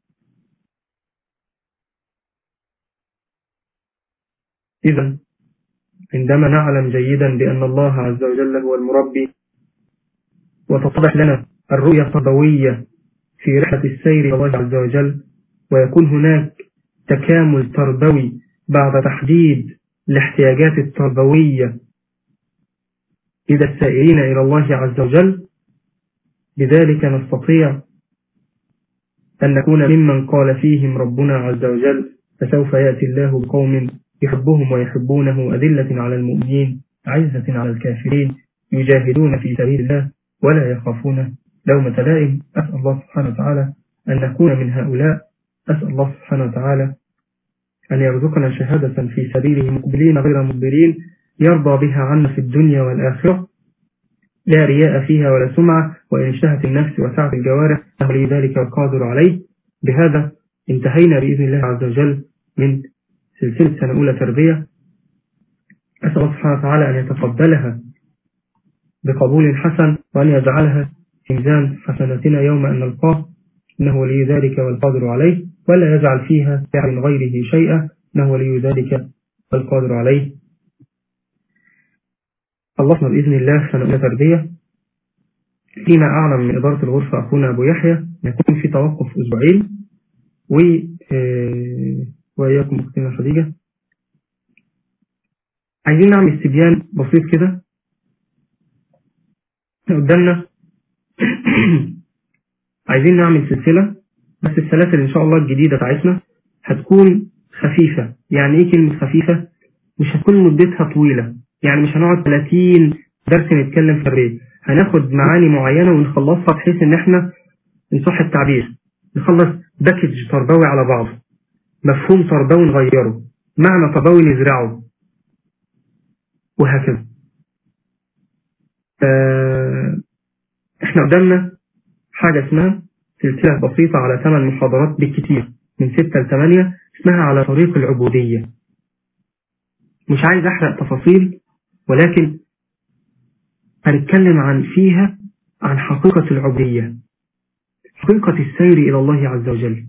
Speaker 4: إذا عندما نعلم جيدا بأن الله عز وجل هو المربي وتتضح لنا الرؤية التربوية في رحلة السير إلى الله عز وجل ويكون هناك تكامل تربوي بعد تحديد الاحتياجات التربوية لدى السائرين إلى الله عز وجل بذلك نستطيع أن نكون ممن قال فيهم ربنا عز وجل فسوف يأتي الله بقوم يحبهم ويحبونه أذلة على المؤمنين عزة على الكافرين يجاهدون في سبيل الله ولا يخافون لومة لائم أسأل الله سبحانه وتعالى أن نكون من هؤلاء أسأل الله سبحانه وتعالى أن يرزقنا شهادة في سبيله مقبلين غير مدبرين يرضى بها عنا في الدنيا والآخرة لا رياء فيها ولا سمعة وإن اشتهت النفس وسعت الجوارح فهو ذلك القادر عليه بهذا انتهينا بإذن الله عز وجل من سلسلة سنة أولى تربية أسأل الله سبحانه وتعالى أن يتقبلها بقبول حسن وأن يجعلها في ميزان حسناتنا يوم أن نلقاه إنه ولي ذلك والقادر عليه ولا يجعل فيها من غيره شيئا إنه ولي ذلك والقادر عليه خلصنا بإذن الله سنة أولى تربية فيما أعلم من إدارة الغرفة أخونا أبو يحيى يكون في توقف أسبوعين و وإياكم أختنا خديجة عايزين نعمل استبيان بسيط كده قدامنا عايزين نعمل سلسلة بس السلاسل إن شاء الله الجديدة بتاعتنا هتكون خفيفة يعني إيه كلمة خفيفة مش هتكون مدتها طويلة يعني مش هنقعد 30 درس نتكلم في الريد هناخد معاني معينة ونخلصها بحيث إن إحنا إن صح التعبير نخلص باكج تربوي على بعض مفهوم تربوي نغيره معنى تربوي نزرعه وهكذا احنا قدامنا حاجة اسمها سلسلة بسيطة على ثمان محاضرات بالكتير من ستة لثمانية اسمها على طريق العبودية مش عايز احرق تفاصيل ولكن هنتكلم عن فيها عن حقيقة العبودية حقيقة السير إلى الله عز وجل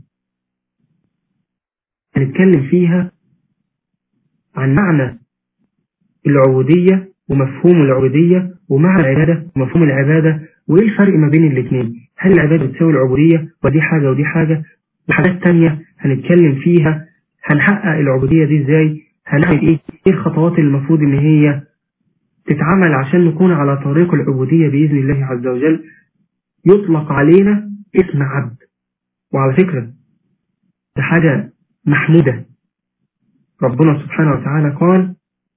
Speaker 4: هنتكلم فيها عن معنى العبودية ومفهوم العبودية ومعنى العبادة ومفهوم العبادة وإيه الفرق ما بين الاثنين هل العبادة بتساوي العبودية ودي حاجة ودي حاجة وحاجات تانية هنتكلم فيها هنحقق العبودية دي ازاي هنعمل ايه ايه الخطوات اللي المفروض ان هي تتعمل عشان نكون على طريق العبودية بإذن الله عز وجل يطلق علينا اسم عبد وعلى فكرة ده حاجة محمودة ربنا سبحانه وتعالى قال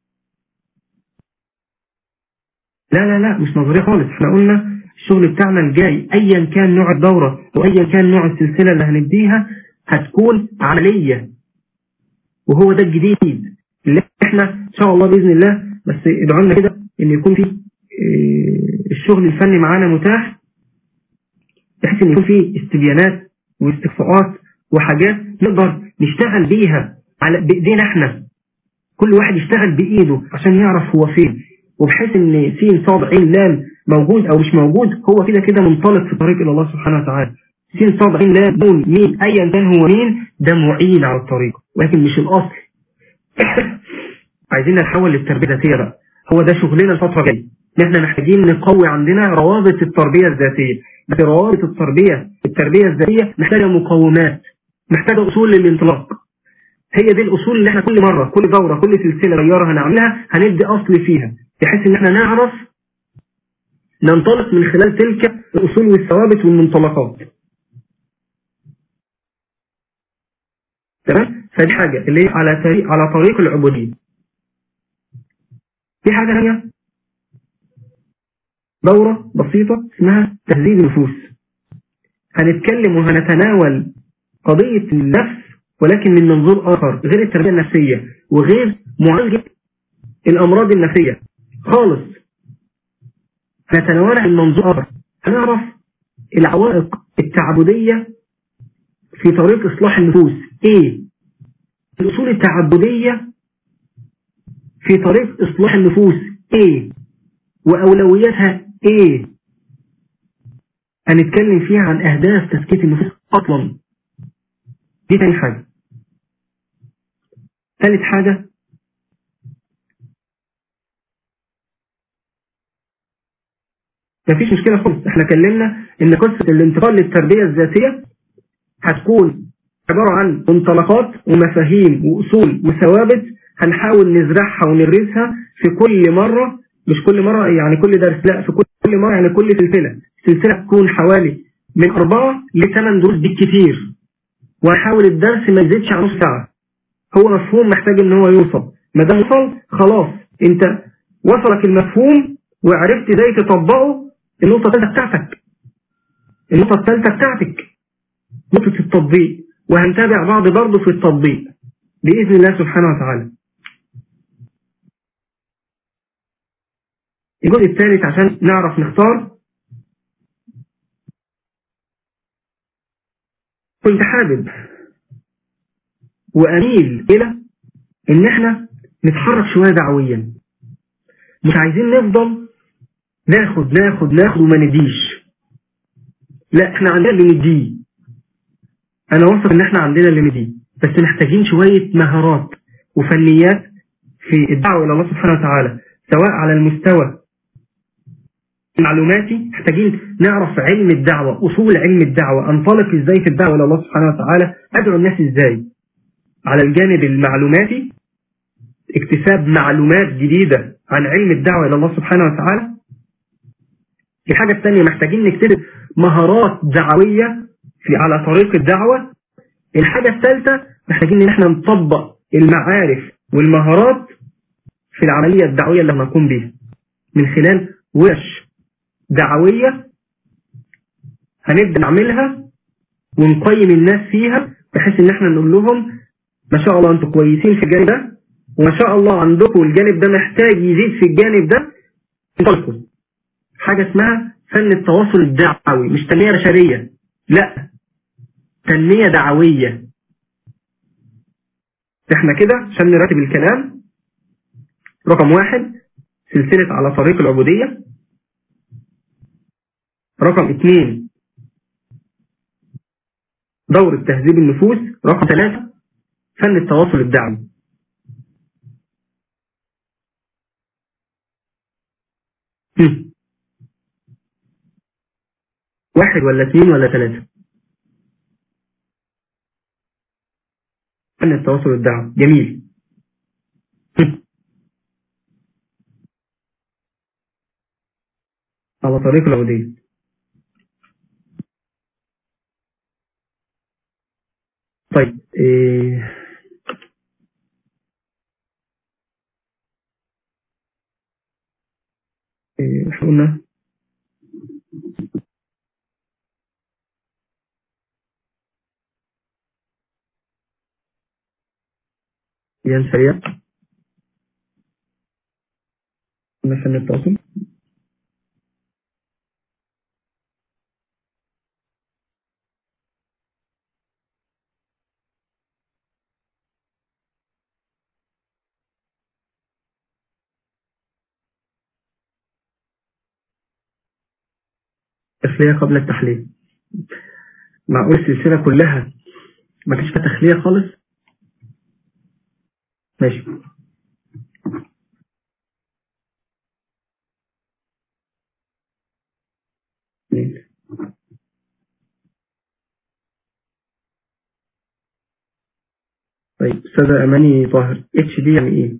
Speaker 4: لا لا لا مش نظرية خالص احنا قلنا الشغل بتاعنا الجاي ايا كان نوع الدورة وايا كان نوع السلسلة اللي هنديها هتكون عملية وهو ده الجديد اللي احنا ان شاء الله بإذن الله بس ادعوا لنا كده ان يكون في الشغل الفني معانا متاح بحيث ان يكون في استبيانات واستقصاءات وحاجات نقدر نشتغل بيها على بايدينا احنا كل واحد يشتغل بايده عشان يعرف هو فين وبحيث ان سين صاد عين لام موجود او مش موجود هو كده كده منطلق في طريق الى الله سبحانه وتعالى سين صاد عين لام نون مين ايا كان هو مين ده معين على الطريق ولكن مش الاصل عايزين نتحول للتربيه الذاتيه بقى هو ده شغلنا الفتره الجايه ان احنا محتاجين نقوي عندنا روابط التربيه الذاتيه بس روابط التربيه التربيه الذاتيه محتاجه مقومات محتاجه اصول للانطلاق هي دي الاصول اللي احنا كل مره كل دوره كل سلسله غيرها هنعملها هندي اصل فيها بحيث ان احنا نعرف ننطلق من خلال تلك الاصول والثوابت والمنطلقات تمام فدي حاجه اللي هي على طريق على طريق العبوديه في حاجه ثانيه دوره بسيطه اسمها تهذيب النفوس هنتكلم وهنتناول قضيه النفس ولكن من منظور اخر غير التربيه النفسيه وغير معالجه الامراض النفسيه خالص نتناولها من منظور آخر هنعرف العوائق التعبدية في طريق إصلاح النفوس إيه الأصول التعبدية في طريق إصلاح النفوس إيه وأولوياتها إيه هنتكلم فيها عن أهداف تزكية النفوس أصلا دي تاني حاجة ثالث حاجة مفيش مشكلة خالص احنا كلمنا ان قصة الانتقال للتربية الذاتية هتكون عبارة عن منطلقات ومفاهيم وأصول وثوابت هنحاول نزرعها ونغرسها في كل مرة مش كل مرة يعني كل درس لا في كل مرة يعني كل سلسلة سلسلة تكون حوالي من أربعة لثمان دروس بالكتير وهحاول الدرس ما يزيدش عن نص ساعة هو مفهوم محتاج ان هو يوصل ما دام وصل خلاص انت وصلك المفهوم وعرفت ازاي تطبقه النقطة الثالثة بتاعتك النقطة الثالثة بتاعتك نقطة التطبيق وهنتابع بعض برضه في التطبيق بإذن الله سبحانه وتعالى الجزء الثالث عشان نعرف نختار كنت حابب وأميل إلى إن إحنا نتحرك شوية دعويا مش عايزين نفضل ناخد ناخد ناخد وما نديش لا إحنا عندنا اللي نديه أنا واثق إن إحنا عندنا اللي نديه بس محتاجين شوية مهارات وفنيات في الدعوة إلى الله سبحانه وتعالى سواء على المستوى المعلوماتي محتاجين نعرف علم الدعوة أصول علم الدعوة أنطلق إزاي في الدعوة إلى الله سبحانه وتعالى أدعو الناس إزاي على الجانب المعلوماتي اكتساب معلومات جديدة عن علم الدعوة إلى الله سبحانه وتعالى الحاجة الثانية محتاجين نكتسب مهارات دعوية في على طريق الدعوة الحاجة الثالثة محتاجين ان احنا نطبق المعارف والمهارات في العملية الدعوية اللي هنقوم بيها من خلال ورش دعوية هنبدأ نعملها ونقيم الناس فيها بحيث ان احنا نقول لهم ما شاء الله انتوا كويسين في الجانب ده وما شاء الله عندكم الجانب ده محتاج يزيد في الجانب ده انطلقوا حاجة اسمها فن التواصل الدعوي مش تنمية بشرية لا تنمية دعوية احنا كده عشان نرتب الكلام رقم واحد سلسلة على طريق العبودية رقم اثنين دورة تهذيب النفوس رقم ثلاثة فن التواصل الدعوي واحد ولا اثنين ولا ثلاثة فن التواصل الدعوي جميل على طريق العبودية طيب إيه إيه قلنا بيان سريع مثلا التواصل تخلية قبل التحليل معقول السلسلة كلها ما فيش فيها تخلية خالص ماشي طيب أستاذة أماني طاهر اتش دي يعني ايه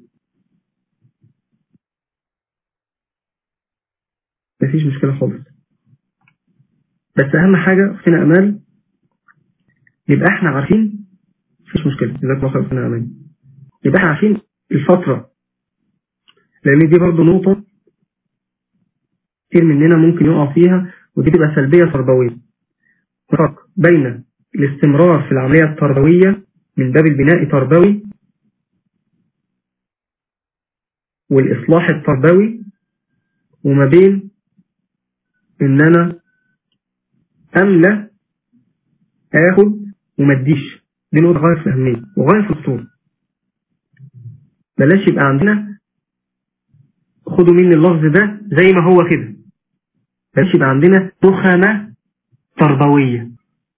Speaker 4: مفيش مشكلة خالص بس أهم حاجة أختنا أمال يبقى احنا عارفين مفيش مشكلة جزاك الله خير أختنا أماني يبقى احنا عارفين الفترة لأن دي برضو نقطة كتير مننا ممكن يقع فيها ودي تبقى سلبية تربوية فرق بين الاستمرار في العملية التربوية من باب البناء التربوي والإصلاح التربوي وما بين إن أنا أملى آخد وما اديش دي نقطة غاية في الأهمية وغاية في الصورة بلاش يبقى عندنا خدوا مني اللفظ ده زي ما هو كده بلاش يبقى عندنا تخمة تربوية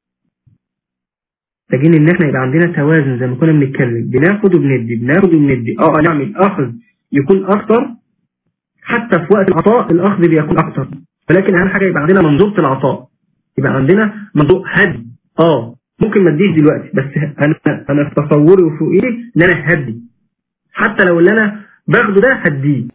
Speaker 4: محتاجين ان احنا يبقى عندنا توازن زي ما كنا بنتكلم بناخد وبندي بناخد وبندي اه نعمل اخذ يكون اكتر حتى في وقت العطاء الاخذ بيكون اكتر ولكن اهم حاجه يبقى عندنا منظومه العطاء يبقى عندنا منظومه هدي اه ممكن ما اديش دلوقتي بس انا انا في تصوري وفوقي ان انا هدي حتى لو اللي انا باخده ده هديه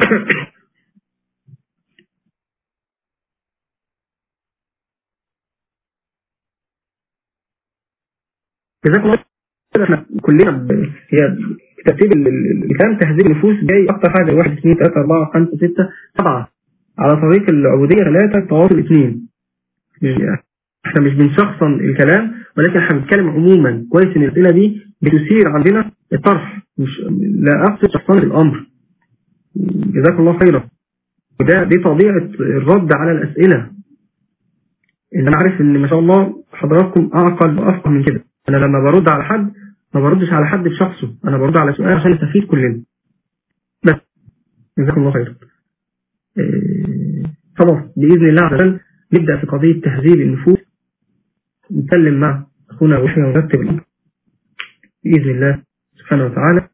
Speaker 4: جزاكم الله احنا كلنا ب... هي ترتيب الكلام تهذيب النفوس جاي اكتر حاجه 1 2 3 4 5 6 7 على طريق العبوديه 3 التواصل 2 احنا مش بنشخصن الكلام ولكن احنا بنتكلم عموما كويس ان الاسئله دي بتثير عندنا الطرح مش لا اقصد شخصنه الامر جزاكم الله خيرا وده دي طبيعه الرد على الاسئله ان انا عارف ان ما شاء الله حضراتكم اعقل وافقه من كده انا لما برد على حد ما بردش على حد بشخصه انا برد على سؤال عشان نستفيد كلنا بس جزاكم الله خيرا إيه خلاص باذن الله عز وجل نبدا في قضيه تهذيب النفوس نتكلم مع اخونا وحي ونرتب الامر باذن الله سبحانه وتعالى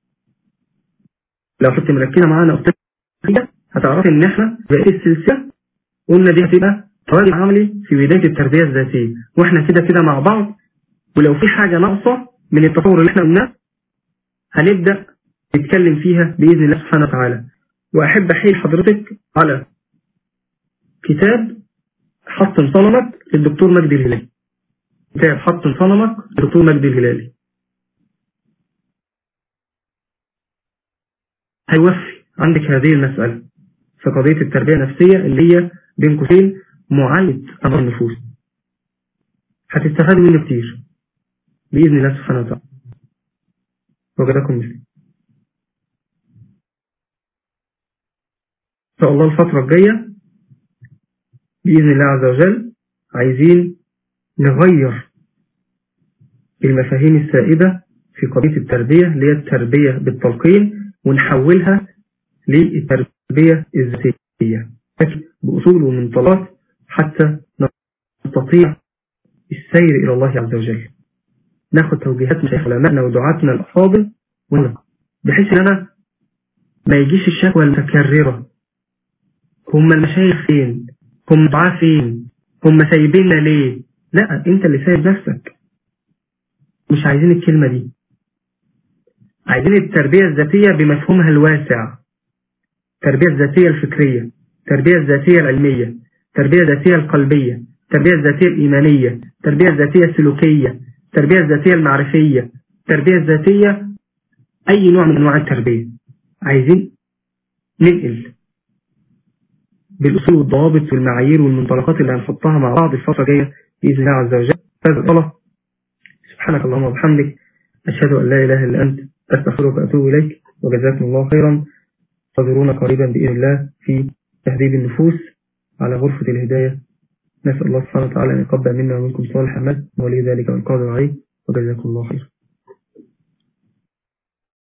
Speaker 4: لو كنت مركزه معانا اختي هتعرفي ان احنا بقيت السلسله قلنا دي هتبقى تواجد عملي في بدايه التربيه الذاتيه واحنا كده كده مع بعض ولو في حاجة ناقصة من التطور اللي احنا قلناه هنبدأ نتكلم فيها بإذن الله سبحانه وتعالى وأحب أحيل حضرتك على كتاب حطم صنمك للدكتور مجدي الهلالي كتاب حطم صنمك للدكتور مجدي الهلالي هيوفي عندك هذه المسألة في قضية التربية النفسية اللي هي بين قوسين معالج أمر النفوس هتستفاد منه كتير بإذن الله سبحانه وتعالى وجدكم مثلي إن شاء الله الفترة الجاية بإذن الله عز وجل عايزين نغير المفاهيم السائدة في قضية التربية اللي هي التربية بالتلقين ونحولها للتربية الذاتية بأصول ومنطلقات حتى نستطيع السير إلى الله عز وجل ناخد توجيهات من علمائنا ودعاتنا الأفاضل بحيث ان انا ما يجيش الشكوى المتكررة هم المشايخ فين هم دعاء فين هم سايبيننا ليه لا انت اللي سايب نفسك مش عايزين الكلمة دي عايزين التربية الذاتية بمفهومها الواسع التربية الذاتية الفكرية التربية الذاتية العلمية التربية الذاتية القلبية التربية الذاتية الإيمانية التربية الذاتية السلوكية التربية الذاتية المعرفية التربية الذاتية أي نوع من أنواع التربية عايزين ننقل بالأصول والضوابط والمعايير والمنطلقات اللي هنحطها مع بعض الفترة الجاية بإذن الله عز وجل هذا الصلاة سبحانك اللهم وبحمدك أشهد أن لا إله إلا أنت أستغفرك وأتوب إليك وجزاكم الله خيرا انتظرونا قريبا بإذن الله في تهذيب النفوس على غرفة الهداية نسأل الله سبحانه وتعالى أن يقبل منا ومنكم صالح عمل ولي ذلك والقادر عليه وجزاكم الله خيرا